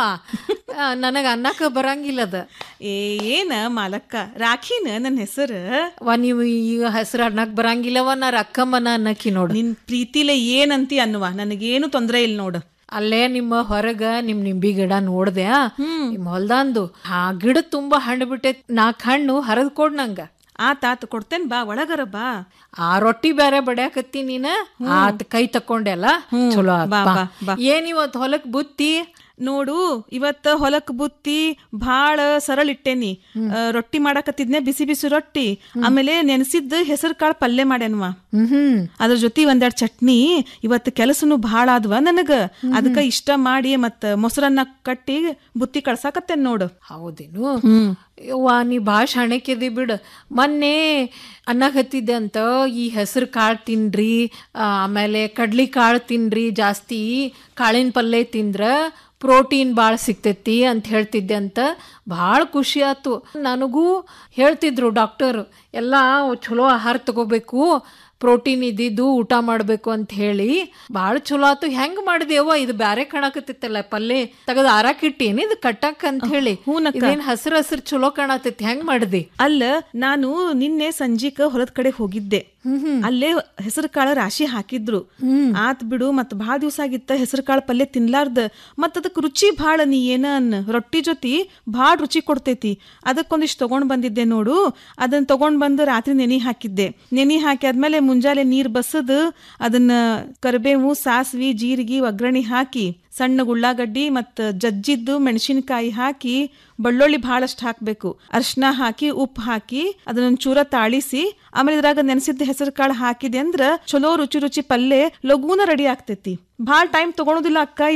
ನನಗ ಅನ್ನಕ ಬರಂಗಿಲ್ಲದ ಏ ಏನ ಮಾಲಕ್ಕ ರಾಖಿನ ನನ್ನ ಹೆಸರು ವಾ ನೀವು ಈಗ ಹೆಸರು ಅನ್ನಕ್ ಬರಂಗಿಲ್ಲವ ನಾ ರಕ್ಕಮ್ಮನ ಅನ್ನಕ್ಕಿ ನೋಡು ನಿನ್ ಪ್ರೀತಿಲೆ ಏನಂತಿ ಅನ್ನುವ ನನಗೇನು ತೊಂದ್ರೆ ಇಲ್ಲ ನೋಡು ಅಲ್ಲೇ ನಿಮ್ಮ ಹೊರಗ ನಿಮ್ ನಿಂಬಿ ಗಿಡ ನೋಡ್ದೆ ನಿಮ್ ಹೊಲ್ದಂದು ಆ ಗಿಡ ತುಂಬಾ ಹಣ್ಣು ಬಿಟ್ಟೆ ನಾಲ್ಕು ಹಣ್ಣು ಹರಿದ್ ಕೊಡ್ ನಂಗ ಆತಾತ್ ಕೊಡ್ತೇನ್ ಬಾ ಒಳಗರ ಬಾ ಆ ರೊಟ್ಟಿ ಬೇರೆ ಬಡ್ಯಾಕತ್ತಿ ನೀನ ಆತ್ ಕೈ ತಕೊಂಡೆಲ್ಲ ಚಲೋ ಆತ್ ಬಾ, ಬಾ. ಬಾ, ಬಾ. ಏನ್ ಇವತ್ ಹೊಲಕ್ ಬುತ್ತಿ ನೋಡು ಇವತ್ತ ಹೊಲಕ್ ಬುತ್ತಿ ಭಾಳ ಸರಳ ಇಟ್ಟೇನಿ ಆ, ರೊಟ್ಟಿ ಮಾಡಾಕತ್ತಿದ್ನೆ ಬಿಸಿ ಬಿಸಿ ರೊಟ್ಟಿ ಆಮೇಲೆ ನೆನೆಸಿದ್ದ ಹೆಸರು ಕಾಳು ಪಲ್ಯ ಮಾಡ್ಯಾನ್ವ ಅದ್ರ ಜೊತೆ ಒಂದೆರಡು ಚಟ್ನಿ ಇವತ್ತು ಕೆಲಸನು ಭಾಳ ಆದ್ವ ನನಗ ಅದಕ್ಕ ಇಷ್ಟ ಮಾಡಿ ಮತ್ತ ಮೊಸರನ್ನ ಕಟ್ಟಿ ಬುತ್ತಿ ಕಳ್ಸಾಕತ್ತೇನ್ ನೋಡು ಹೌದೇನು ವಾ ನೀ ಭಾಳ ಶಾಣಕ್ಯದಿ ಬಿಡು ಮೊನ್ನೆ ಅನ್ನಕತ್ತಿದ್ದೆ ಅಂತ ಈ ಹೆಸರು ಕಾಳು ತಿನ್ರಿ ಆ, ಆಮೇಲೆ ಕಡ್ಲಿ ಕಾಳು ತಿನ್ರಿ ಜಾಸ್ತಿ ಕಾಳಿನ ಪಲ್ಯ ತಿಂದ್ರ ಪ್ರೋಟೀನ್ ಭಾಳ ಸಿಗ್ತೈತಿ ಅಂತ ಹೇಳ್ತಿದ್ದೆ ಅಂತ ಭಾಳ ಖುಷಿ ಆತು ನನಗೂ ಹೇಳ್ತಿದ್ರು ಡಾಕ್ಟರ್ ಎಲ್ಲ ಚಲೋ ಆಹಾರ ತಗೋಬೇಕು ಪ್ರೋಟೀನ್ ಇದ್ದಿದ್ದು ಊಟ ಮಾಡಬೇಕು ಅಂತ ಹೇಳಿ ಭಾಳ ಚಲೋ ಆತು ಹೆಂಗ್ ಮಾಡಿದೆಯವ್ವ ಇದು ಬ್ಯಾರೆ ಕಾಣಕತ್ತಿತ್ತಲ್ಲ ಪಲ್ಯ ತೆಗೆದು ಆರಾಕಿಟ್ಟೇನಿ ಇದು ಕಟ್ಟಕ್ ಅಂತ ಹೇಳಿ ಇದೇನ್ ಹಸಿರು ಹಸಿರು ಚಲೋ ಕಾಣತೈತಿ ಹೆಂಗ್ ಮಾಡಿದಿ ಅಲ್ಲ ನಾನು ನಿನ್ನೆ ಸಂಜಿಕ ಹೊಲದ ಕಡೆ ಹೋಗಿದ್ದೆ ಅಲ್ಲೇ ಹೆಸರು ಕಾಳ ರಾಶಿ ಹಾಕಿದ್ರು ಆತ್ ಬಿಡು ಮತ್ ಭಾಳ ದಿವ್ಸ ಆಗಿತ್ತ ಹೆಸರು ಕಾಳು ಪಲ್ಯ ತಿನ್ಲಾರ್ದ ಮತ್ ಅದಕ್ ರುಚಿ ಭಾಳ ನೀ ಏನ ಅನ್ ರೊಟ್ಟಿ ಜೊತೆ ಭಾಳ ರುಚಿ ಕೊಡ್ತೈತಿ ಅದಕ್ಕೊಂದಿಷ್ಟು ತಗೊಂಡ್ ಬಂದಿದ್ದೆ ನೋಡು ಅದನ್ನ ತಗೊಂಡ್ ಬಂದು ರಾತ್ರಿ ನೆನಿ ಹಾಕಿದ್ದೆ ನೆನಿ ಹಾಕಿ ಆದ್ಮೇಲೆ ಮುಂಜಾನೆ ನೀರ್ ಬಸದ್ ಅದನ್ನ ಕರಿಬೇವು ಸಾಸ್ವಿ ಜೀರಿಗೆ ಒಗ್ಗರಣೆ ಹಾಕಿ ಸಣ್ಣ ಉಳ್ಳಾಗಡ್ಡಿ ಮತ್ತು ಜಜ್ಜಿದ್ದು ಮೆಣಸಿನಕಾಯಿ ಹಾಕಿ ಬೆಳ್ಳುಳ್ಳಿ ಭಾಳಷ್ಟು ಹಾಕಬೇಕು ಅರ್ಶಿನ ಹಾಕಿ ಉಪ್ಪು ಹಾಕಿ ಅದನ್ನ ಚೂರ ತಾಳಿಸಿ ಆಮೇಲೆ ಇದ್ರಾಗ ನೆನೆಸಿದ್ದ ಹೆಸರು ಕಾಳು ಹಾಕಿದೆ ಅಂದ್ರ ಚಲೋ ರುಚಿ ರುಚಿ ಪಲ್ಯ ಲಘೂನ ರೆಡಿ ಆಗ್ತೈತಿ ಭಾಳ ಟೈಮ್ ತಗೊಳೋದಿಲ್ಲ ಅಕ್ಕ ಇದು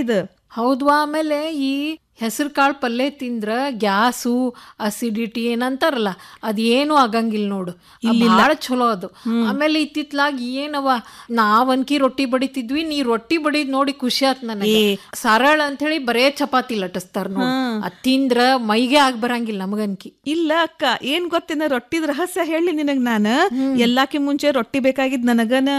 ಹೌದ್ವಾ ಆಮೇಲೆ ಈ ಹೆಸರು ಕಾಳು ಪಲ್ಯ ತಿಂದ್ರ ಗ್ಯಾಸು ಅಸಿಡಿಟಿ ಏನಂತಾರಲ್ಲ ಅದೇನು ಆಗಂಗಿಲ್ಲ ನೋಡು ಭಾಳ ಚಲೋ ಅದು ಆಮೇಲೆ ಇತ್ತಿತ್ಲಾಗ ಏನವ ನಾವ್ ಅನ್ಕಿ ರೊಟ್ಟಿ ಬಡಿತಿದ್ವಿ ನೀ ರೊಟ್ಟಿ ಬಡಿದ್ ನೋಡಿ ಖುಷಿ ಆತ್ ನನಗೆ ಸರಳ ಅಂತ ಹೇಳಿ ಬರೇ ಚಪಾತಿ ಲಟಿಸ್ತಾರ ನೋಡಿ ಅದ್ ತಿಂದ್ರ ಮೈಗೆ ಆಗ್ ಬರಂಗಿಲ್ಲ ನಮಗನ್ಕಿ ಇಲ್ಲ ಅಕ್ಕ ಏನ್ ಗೊತ್ತೇನ ರೊಟ್ಟಿದ ರಹಸ್ಯ ಹೇಳಿ ನಿನಗ್ ನಾನ ಎಲ್ಲಾಕಿ ಮುಂಚೆ ರೊಟ್ಟಿ ಬೇಕಾಗಿದ್ ನನಗನ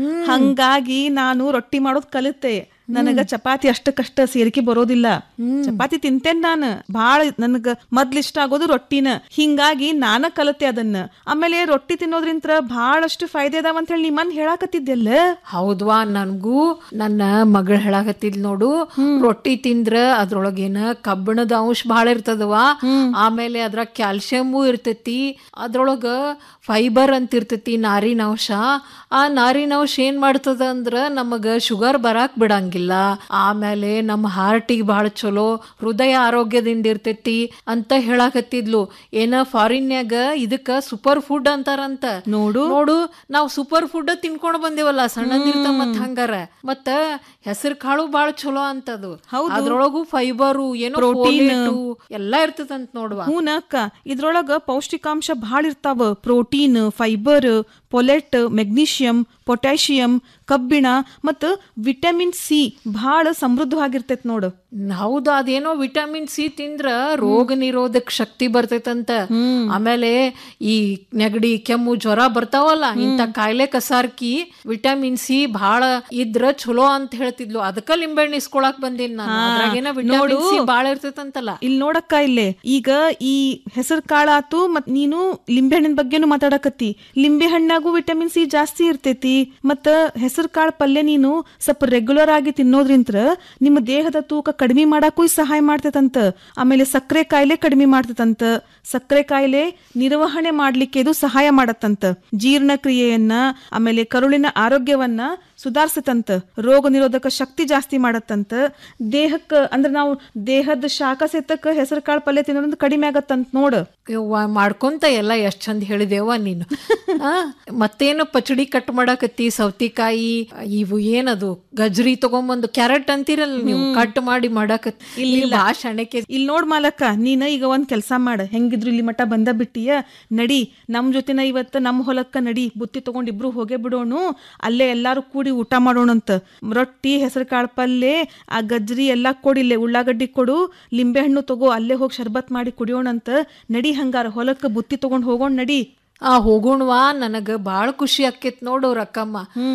ಹಂಗಾಗಿ ನಾನು ರೊಟ್ಟಿ ಮಾಡೋದ್ ಕಲಿತೆ ನನಗ ಚಪಾತಿ ಅಷ್ಟಕ್ಕಷ್ಟ ಸೇರಿಕೆ ಬರೋದಿಲ್ಲ ಚಪಾತಿ ತಿಂತೇನ್ ನಾನು ಬಾಳ ನನಗ ಮೊದ್ಲು ಇಷ್ಟ ಆಗೋದು ರೊಟ್ಟಿನ ಹಿಂಗಾಗಿ ನಾನ ಕಲತೆ ಅದನ್ನ ಆಮೇಲೆ ರೊಟ್ಟಿ ತಿನ್ನೋದ್ರಿಂತ ಬಹಳಷ್ಟು ಫಾಯ್ದೆ ಅದಾವ ಅಂತ ಹೇಳಿ ನಿಮ್ಮನ್ ಹೇಳಾಕತ್ತಿದ್ದೆಲ್ಲ ಹೌದ್ವಾ ನನ್ಗೂ ನನ್ನ ಮಗಳು ಹೇಳಾಕತ್ತಿದ್ ನೋಡು ರೊಟ್ಟಿ ತಿಂದ್ರ ಅದ್ರೊಳಗೇನ ಕಬ್ಬಿಣದ ಅಂಶ ಬಹಳ ಇರ್ತದವಾ ಆಮೇಲೆ ಅದ್ರ ಕ್ಯಾಲ್ಸಿಯಮ್ಮು ಇರ್ತೈತಿ ಅದ್ರೊಳಗ ಫೈಬರ್ ಅಂತ ಇರ್ತೈತಿ ನಾರಿನಂಶ ಆ ನಾರಿನಂಶ ಏನ್ ಮಾಡ್ತದ ಅಂದ್ರ ನಮಗ ಶುಗರ್ ಬರಾಕ್ ಬಿಡಂಗಿಲ್ಲ ಆಮೇಲೆ ನಮ್ಮ ಹಾರ್ಟಿಗೆ ಬಹಳ ಚಲೋ ಹೃದಯ ಆರೋಗ್ಯದಿಂದ ಇರ್ತೈತಿ ಅಂತ ಹೇಳಾಕತ್ತಿದ್ಲು ಏನ ಫಾರಿನ್ಯಾಗ ಇದಕ್ಕ ಸೂಪರ್ ಫುಡ್ ಅಂತಾರಂತ ನೋಡು ನೋಡು ನಾವು ಸೂಪರ್ ಫುಡ್ ತಿನ್ಕೊಂಡ್ ಬಂದೇವಲ್ಲ ಸಣ್ಣದಿರ್ತ ಮತ್ ಹಂಗಾರ ಮತ್ತ ಹೆಸರು ಕಾಳು ಬಾಳ ಚಲೋ ಅಂತದು ಅದ್ರೊಳಗು ಫೈಬರು ಏನೋ Protein. folate ಎಲ್ಲಾ ಇರ್ತದಂತ ನೋಡುವ ಹೂನ ಅಕ್ಕ ಇದ್ರೊಳಗ ಪೌಷ್ಟಿಕಾಂಶ ಭಾಳ ಇರ್ತಾವ protein fibre folate magnesium potassium ಕಬ್ಬಿಣ ಮತ್ತು ವಿಟಮಿನ್ ಸಿ ಭಾಳ ಸಮೃದ್ಧವಾಗಿರ್ತೈತ್ ನೋಡು ಹೌದು ಅದೇನೋ ವಿಟಮಿನ್ ಸಿ ತಿಂದ್ರ ರೋಗ ನಿರೋಧಕ ಶಕ್ತಿ ಬರ್ತೈತಂತ ಆಮೇಲೆ ಈ ನೆಗಡಿ ಕೆಮ್ಮು ಜ್ವರ ಬರ್ತಾವಲ್ಲ ಇಂತ ಕಾಯಿಲೆ ಕಸಾರ್ಕಿ ವಿಟಮಿನ್ ಸಿ ಬಹಳ ಇದ್ರ ಚಲೋ ಅಂತ ಹೇಳ್ತಿದ್ಲು ಅದಕ್ಕ ಲಿಂಬೆಹಣ್ಣು ಇಸ್ಕೊಳಕ್ ಬಂದಿನ್ ನಾನು ಅದ್ರಾಗೇನ ವಿಟಮಿನ್ ಸಿ ಬಾಳ ಇರ್ತೈತಂತಲ್ಲ ಇಲ್ಲಿ ನೋಡಕ್ಕ ಇಲ್ಲೇ ಈಗ ಈ ಹೆಸರು ಕಾಳಾತು ಮತ್ ನೀನು ಲಿಂಬೆಹಣ್ಣಿನ ಬಗ್ಗೆನು ಮಾತಾಡಕತ್ತಿ ಲಿಂಬೆ ಹಣ್ಣಾಗೂ ವಿಟಮಿನ್ ಸಿ ಜಾಸ್ತಿ ಇರ್ತೈತಿ ಮತ್ತ ಹೆಸರು ಕಾಳು ಪಲ್ಯ ನೀನು ಸ್ವಲ್ಪ ರೆಗ್ಯುಲರ್ ಆಗಿ ತಿನ್ನೋದ್ರಿಂತ ನಿಮ್ಮ ದೇಹದ ತೂಕ ಕಡಿಮೆ ಮಾಡಕ್ಕೂ ಇದ್ ಸಹಾಯ ಮಾಡ್ತೈತಂತ ಆಮೇಲೆ ಸಕ್ಕರೆ ಕಾಯಿಲೆ ಕಡಿಮೆ ಮಾಡ್ತೈತಂತ ಸಕ್ಕರೆ ಕಾಯಿಲೆ ನಿರ್ವಹಣೆ ಮಾಡ್ಲಿಕ್ಕೆ ಇದು ಸಹಾಯ ಮಾಡತ್ತಂತ ಜೀರ್ಣಕ್ರಿಯೆಯನ್ನ ಆಮೇಲೆ ಕರುಳಿನ ಆರೋಗ್ಯವನ್ನ ಸುಧಾರಿಸತಂತ ರೋಗ ನಿರೋಧಕ ಶಕ್ತಿ ಜಾಸ್ತಿ ಮಾಡತ್ತಂತ ದೇಹಕ್ಕ ಅಂದ್ರೆ ನಾವು ದೇಹದ ಶಾಖ ಸೆತ್ತಕ್ಕ ಹೆಸರು ಕಾಳು ಪಲ್ಯ ತಿನ್ನೋದ್ರಿಂದ ಕಡಿಮೆ ಆಗತ್ತಂತ ನೋಡು ಯವ್ವ ಮಾಡ್ಕೊಂತ ಎಲ್ಲ ಎಷ್ಟ್ ಚಂದ ಹೇಳಿದೇವ ನೀನು ಆ, ಮತ್ತೇನು ಪಚಡಿ ಕಟ್ ಮಾಡಾಕತ್ತಿ ಸೌತಿಕಾಯಿ ಇವು ಏನದು ಗಜ್ರಿ ತಗೊಂಬಂದು ಕ್ಯಾರೆಟ್ ಅಂತೀರಲ್ಲ ನೀವು ಕಟ್ ಮಾಡಿ ಮಾಡಾಕತ್ತಿ ಇಲ್ಲ ಆ ಶಣಕ್ಕೆ ಇಲ್ಲಿ ನೋಡ್ ಮಾಲಕ್ಕ ನೀನ ಈಗ ಒಂದ್ ಕೆಲಸ ಮಾಡ ಹೆಂಗಿದ್ರು ಇಲ್ಲಿ ಮಠ ಬಂದ ಬಿಟ್ಟಿಯ ನಡಿ ನಮ್ ಜೊತೆನ ಇವತ್ತ ನಮ್ ಹೊಲಕ್ಕ ನಡಿ ಬುತ್ತಿ ತಗೊಂಡ್ ಇಬ್ರು ಹೋಗೇ ಬಿಡೋಣ ಅಲ್ಲೇ ಎಲ್ಲಾರು ಕೂಡಿ ಊಟ ಮಾಡೋಣಂತ ರೊಟ್ಟಿ ಹೆಸರು ಕಾಳು ಪಲ್ಯ ಆ ಗಜ್ರಿ ಎಲ್ಲಾ ಕೊಡಿಲ್ಲೇ ಉಳ್ಳಾಗಡ್ಡಿ ಕೊಡು ಲಿಂಬೆ ಹಣ್ಣು ತಗೋ ಅಲ್ಲೇ ಹೋಗಿ ಶರ್ಬತ್ ಮಾಡಿ ಕುಡಿಯೋಣಂತ ನಡಿ ಹಂಗಾರ ಹೊಲಕ್ಕ ಬುತ್ತಿ ತಗೊಂಡ್ ಹೋಗೋಣ ನಡಿ ಆ ಹೋಗೋಣವಾ ನನಗ ಬಾಳ ಖುಷಿ ಆಕ್ಕೇತ್ ನೋಡವ್ರ ಅಕ್ಕಮ್ಮ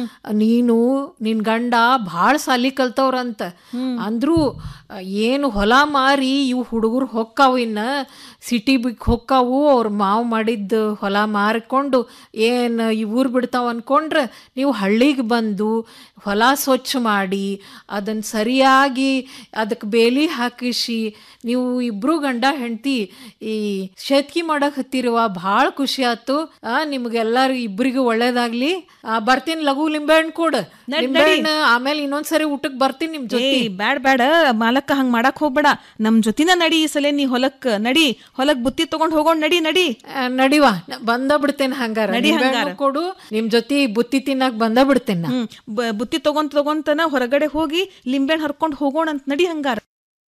ನೀನು ನಿನ್ ಗಂಡ ಬಾಳ ಸಾಲಿ ಕಲ್ತವ್ರಂತ ಅಂದ್ರು ಆ, ಏನು ಹೊಲ ಮಾರಿ ಇವು ಹುಡುಗರು ಹೊಕ್ಕಾವು ಇನ್ನ ಸಿಟಿ ಬಿಕ್ ಹೊಕ್ಕಾವು ಅವ್ರ ಮಾವು ಮಾಡಿದ್ದು ಹೊಲ ಮಾರಿಕೊಂಡು ಏನು ಈ ಊರು ಬಿಡ್ತಾವ ಅನ್ಕೊಂಡ್ರೆ ನೀವು ಹಳ್ಳಿಗೆ ಬಂದು ಹೊಲ ಸ್ವಚ್ಛ ಮಾಡಿ ಅದನ್ನ ಸರಿಯಾಗಿ ಅದಕ್ಕೆ ಬೇಲಿ ಹಾಕಿಸಿ ನೀವು ಇಬ್ರು ಗಂಡ ಹೆಂಡತಿ ಈ ಶೇತ್ಕಿ ಮಾಡಕ್ ಹತ್ತಿರುವ ಭಾಳ ಖುಷಿ ಆತು ಆ ನಿಮ್ಗೆಲ್ಲಾರು ಇಬ್ರಿಗೂ ಒಳ್ಳೇದಾಗ್ಲಿ ಆ, ಬರ್ತೀನಿ ಲಘು ಲಿಂಬೆಹಣ್ಣು ಕೊಡು ಲಿಂಬೆಹಣ್ಣು ಆಮೇಲೆ ಇನ್ನೊಂದ್ಸರಿ ಊಟಕ್ಕೆ ಬರ್ತೀನಿ ನಿಮ್ ಜೊತೆ ಏಯ್ ಬ್ಯಾಡ್ ಬ್ಯಾಡ ಮಾಲಕ್ಕ ಹಂಗ್ ಮಾಡಕ್ ಹೋಗ್ಬೇಡ ನಮ್ ಜೊತಿನ ನಡಿ ಈ ಸಲ ನೀ ಹೊಲಕ್ ನಡಿ ಹೊಲಕ್ ಬುತ್ತಿ ತಗೊಂಡ್ ಹೋಗೋಣ ನಡಿ ನಡಿ ಆ, ನಡಿವಾ ನ- ಬಂದ ಬಿಡ್ತೇನೆ ಹಂಗಾರ ನಡಿ ನಿಂಬೆಹಣ್ಣು ಹಂಗಾರ. ಕೊಡು ನಿಮ್ ಜೊತೆ ಬುತ್ತಿ ತಿನ್ನಕ್ ಬಂದ ಬಿಡ್ತೇನೆ ನಾ. ಹ್ಮ್ ಬ- ಬುತ್ತಿ ತಗೊಂತ ತಗೊಂತನ ಹೊರಗಡೆ ಹೋಗಿ ಲಿಂಬೆಹಣ್ಣು ಹರ್ಕೊಂಡ್ ಹೋಗೋಣ ಅಂತ ನಡಿ ಹಂಗಾರ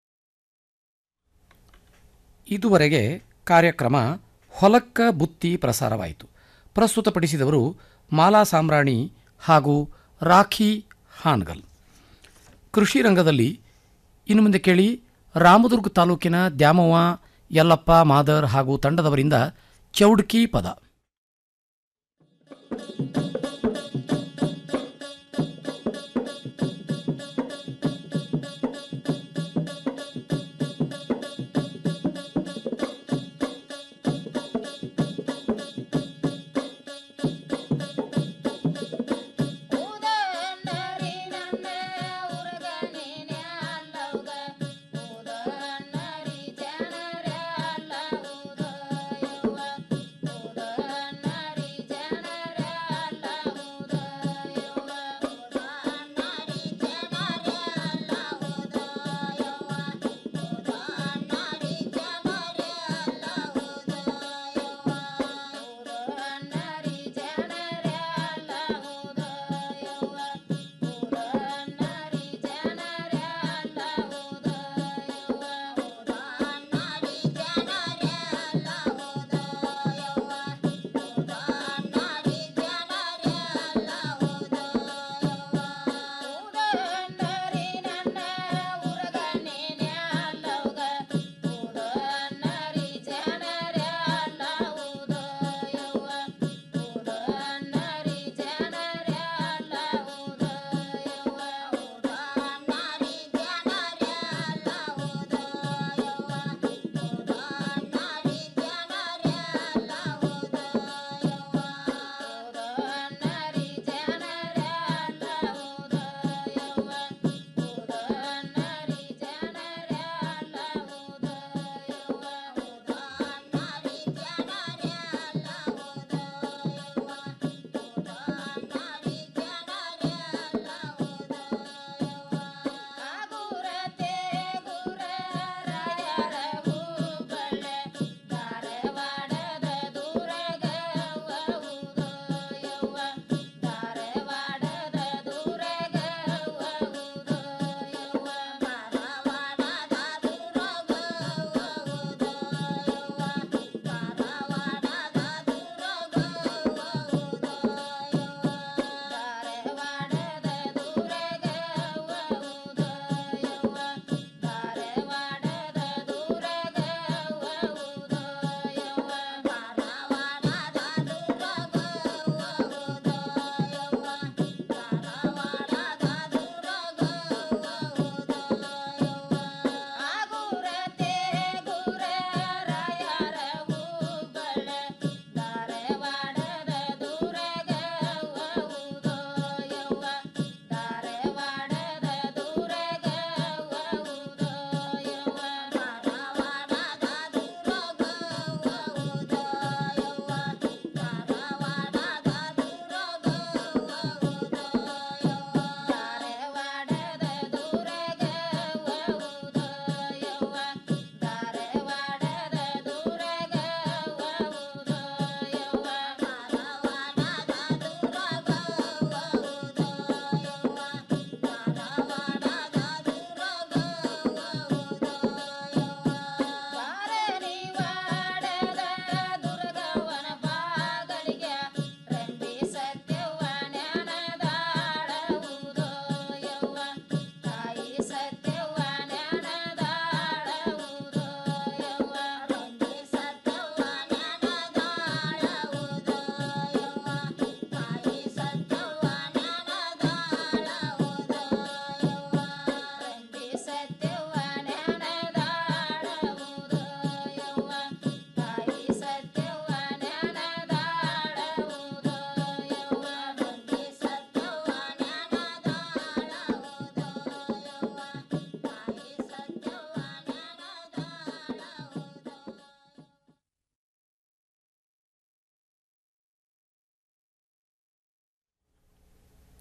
ಇದುವರೆಗೆ ಕಾರ್ಯಕ್ರಮ ಹೊಲಕ್ಕ ಬುತ್ತಿ ಪ್ರಸಾರವಾಯಿತು ಪ್ರಸ್ತುತಪಡಿಸಿದವರು ಮಾಲಾ ಸಾಮ್ರಾಣಿ ಹಾಗೂ ರಾಖಿ ಹಾನ್ಗಲ್ ಕೃಷಿ ರಂಗದಲ್ಲಿ ಇನ್ನು ಮುಂದೆ ಕೇಳಿ ರಾಮದುರ್ಗ ತಾಲೂಕಿನ ದ್ಯಾಮವ್ವ ಯಲ್ಲಪ್ಪ ಮಾದರ್ ಹಾಗೂ ತಂಡದವರಿಂದ ಚೌಡ್ಕಿ ಪದ ಊದ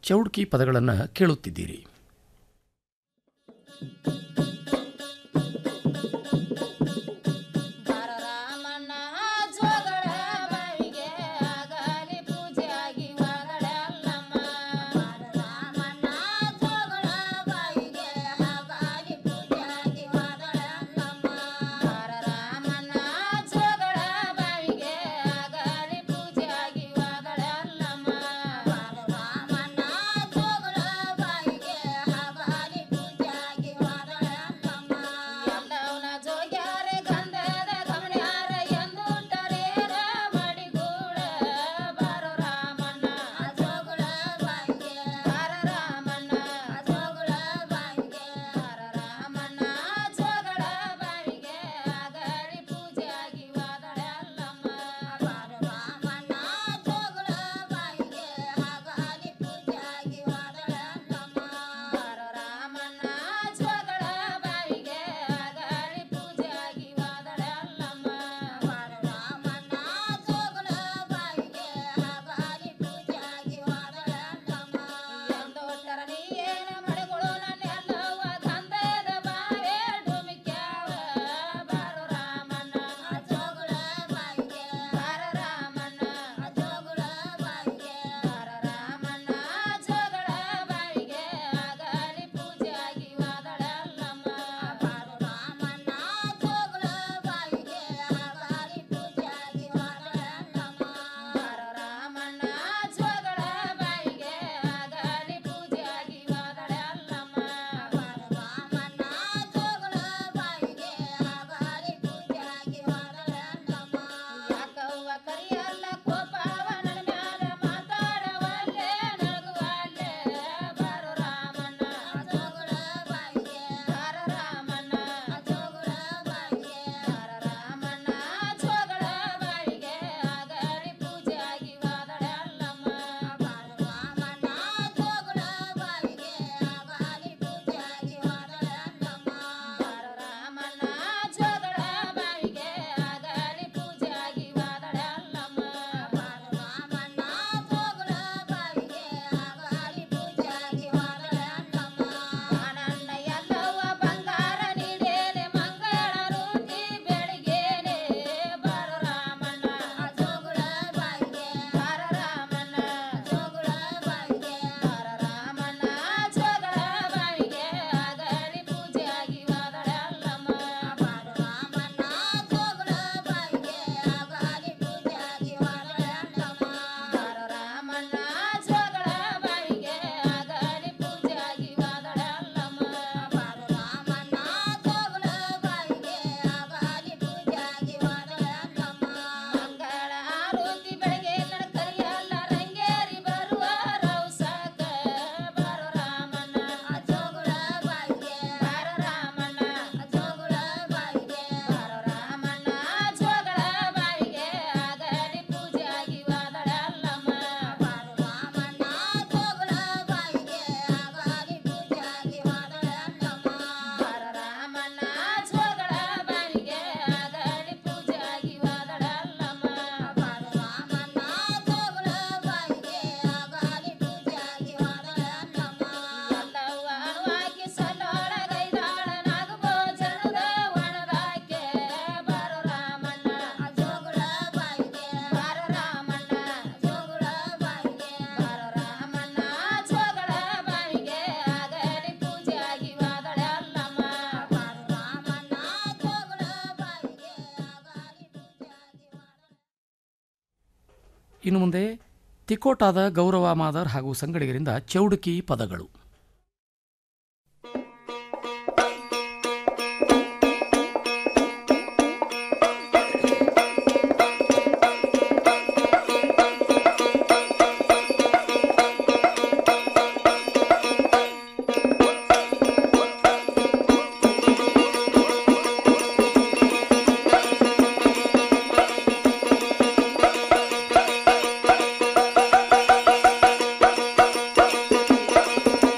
ಚೌಡ್ಕಿ ಪದಗಳನ್ನು ಕೇಳುತ್ತಿದ್ದೀರಿ ಇನ್ನು ಮುಂದೆ ತಿಕೋಟಾದ ಗೌರವ ಮಾದರ್ ಹಾಗೂ ಸಂಗಡಿಗರಿಂದ ಚೌಡುಕಿ ಪದಗಳು ಿ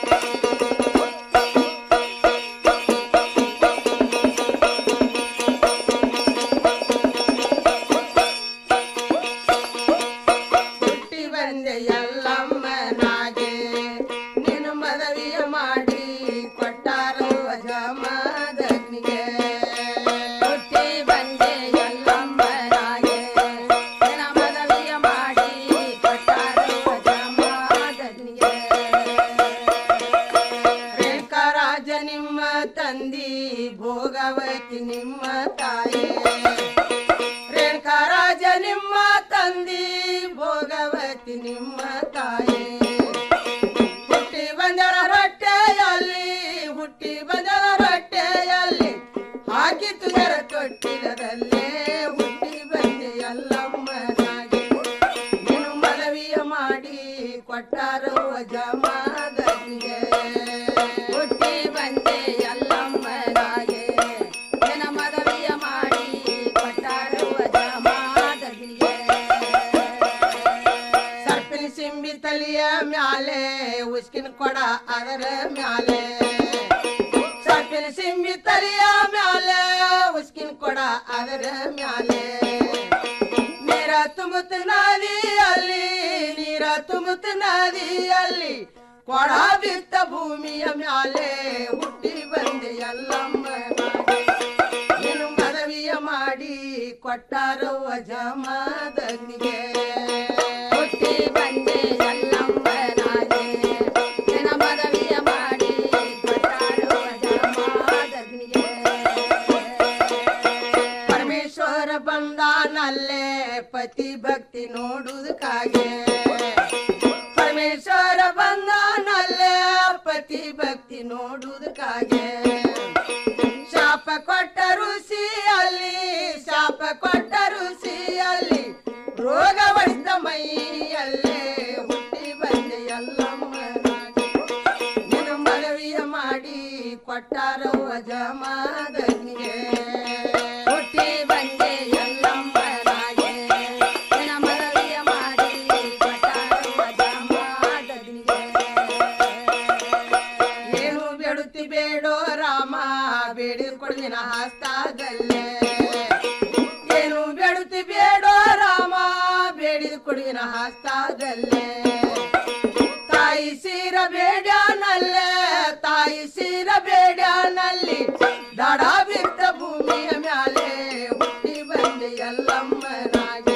ಆಗೈತಿ ನಿಮ್ಮ ತಾಯಿ ಹುಟ್ಟಿ ಬಂದರ ರೊಟ್ಟೆಯಲ್ಲಿ ಹುಟ್ಟಿ ಬಂದರ ರೊಟ್ಟೆಯಲ್ಲಿ ಹಾಕಿತು ನೆರ ತೊಟ್ಟಿಲದಲ್ಲೇ ಹುಟ್ಟಿ ಬಂದೆ ಎಲ್ಲಮ್ಮನಾಗಿ ನೀನು ಮನವಿಯ ಮಾಡಿ ಕೊಟ್ಟಾರೋ ಜಮಾದನಿಗೆ ಹುಟ್ಟಿ ಬಂದೆ ಎಲ್ಲಮ್ಮನಾಗೆ ನಿನ್ನ ಮನವಿಯ ಮಾಡಿ ಕೊಟ್ಟಾರೋ ಜಮಾದನಿಗೆ ಸರ್ಪಿನ ಸಿಂಬಿ ತಲಿಯ ಮ್ಯಾಲೆ ಉಸ್ಕಿನ ಕೊಡ ಅದರ ಮ್ಯಾಲೆ ಸರ್ಪಿನ ಸಿಂಬಿ ತಲಿಯ ಮ್ಯಾಲೆ ಉಸ್ಕಿನ ಕೊಡ ಅದರ ಮ್ಯಾಲೆ ನೀರ ತುಂಬುತ್ತ ನದಿಯಲ್ಲಿ ನೀರ ತುಂಬುತ್ತ ನದಿಯಲ್ಲಿ ಕೊಡ ಬಿತ್ತ ಭೂಮಿಯ ಮ್ಯಾಲೆ ಹುಟ್ಟಿ ಬಂದೆ ಎಲ್ಲಮ್ಮ ನೀನು ಮನವಿಯ ಮಾಡಿ ಕೊಟ್ಟಾರೋ ಜಮಾದನಿಗೆ ಹುಟ್ಟಿ ಬಂದೆ ಎಲ್ಲಮ್ಮನಾಗೆ ನಿನ್ನ ಮನವಿಯ ಮಾಡಿ ಕೊಟ್ಟಾರೋ ಜಮಾದನಿಗೆ ಪರಮೇಶ್ವರ ಬಂದಾನಲ್ಲೇ ಪತಿ ಭಕ್ತಿ ನೋಡುವುದಕ್ಕಾಗೆ ಪರಮೇಶ್ವರ ಬಂದಾನಲ್ಲೇ ಪತಿ ಭಕ್ತಿ ನೋಡುವುದಕ್ಕಾಗೆ ಶಾಪ ಕೊಟ್ಟ ಋಷಿಯಲ್ಲಿ ಶಾಪ ಕೊಟ್ಟ ಋಷಿಯಲ್ಲಿ ರೋಗ ಹೊಡೆದ ಮೈಯಲ್ಲೇ ಹುಟ್ಟಿ ಬಂದೆ ಎಲ್ಲಮ್ಮನಾಗಿ ನಿನ್ನ ಮನವಿಯ ಮಾಡಿ ಕೊಟ್ಟಾರೋ ಜಮಾದನಿಗೆ ಹುಟ್ಟಿ ಬಂದೆ ಎಲ್ಲಮ್ಮನಾಗೆ ನಿನ್ನ ಮನವಿಯ ಮಾಡಿ ಕೊಟ್ಟಾರೋ ಜಮಾದನಿಗೆ ಏನು ಬೇಡುತ್ತಿ ಬೇಡೋ ರಾಮ ಬೇಡಿದ ಕೊಡುವಿನ ಹಸ್ತಾಗಲ್ಲೇ ಏನು ಬೇಡುತ್ತಿ ಬೇಡೋ ರಾಮ ಬೇಡಿದ ಕೊಡುವಿನ ಹಸ್ತಾಗಲ್ಲೇ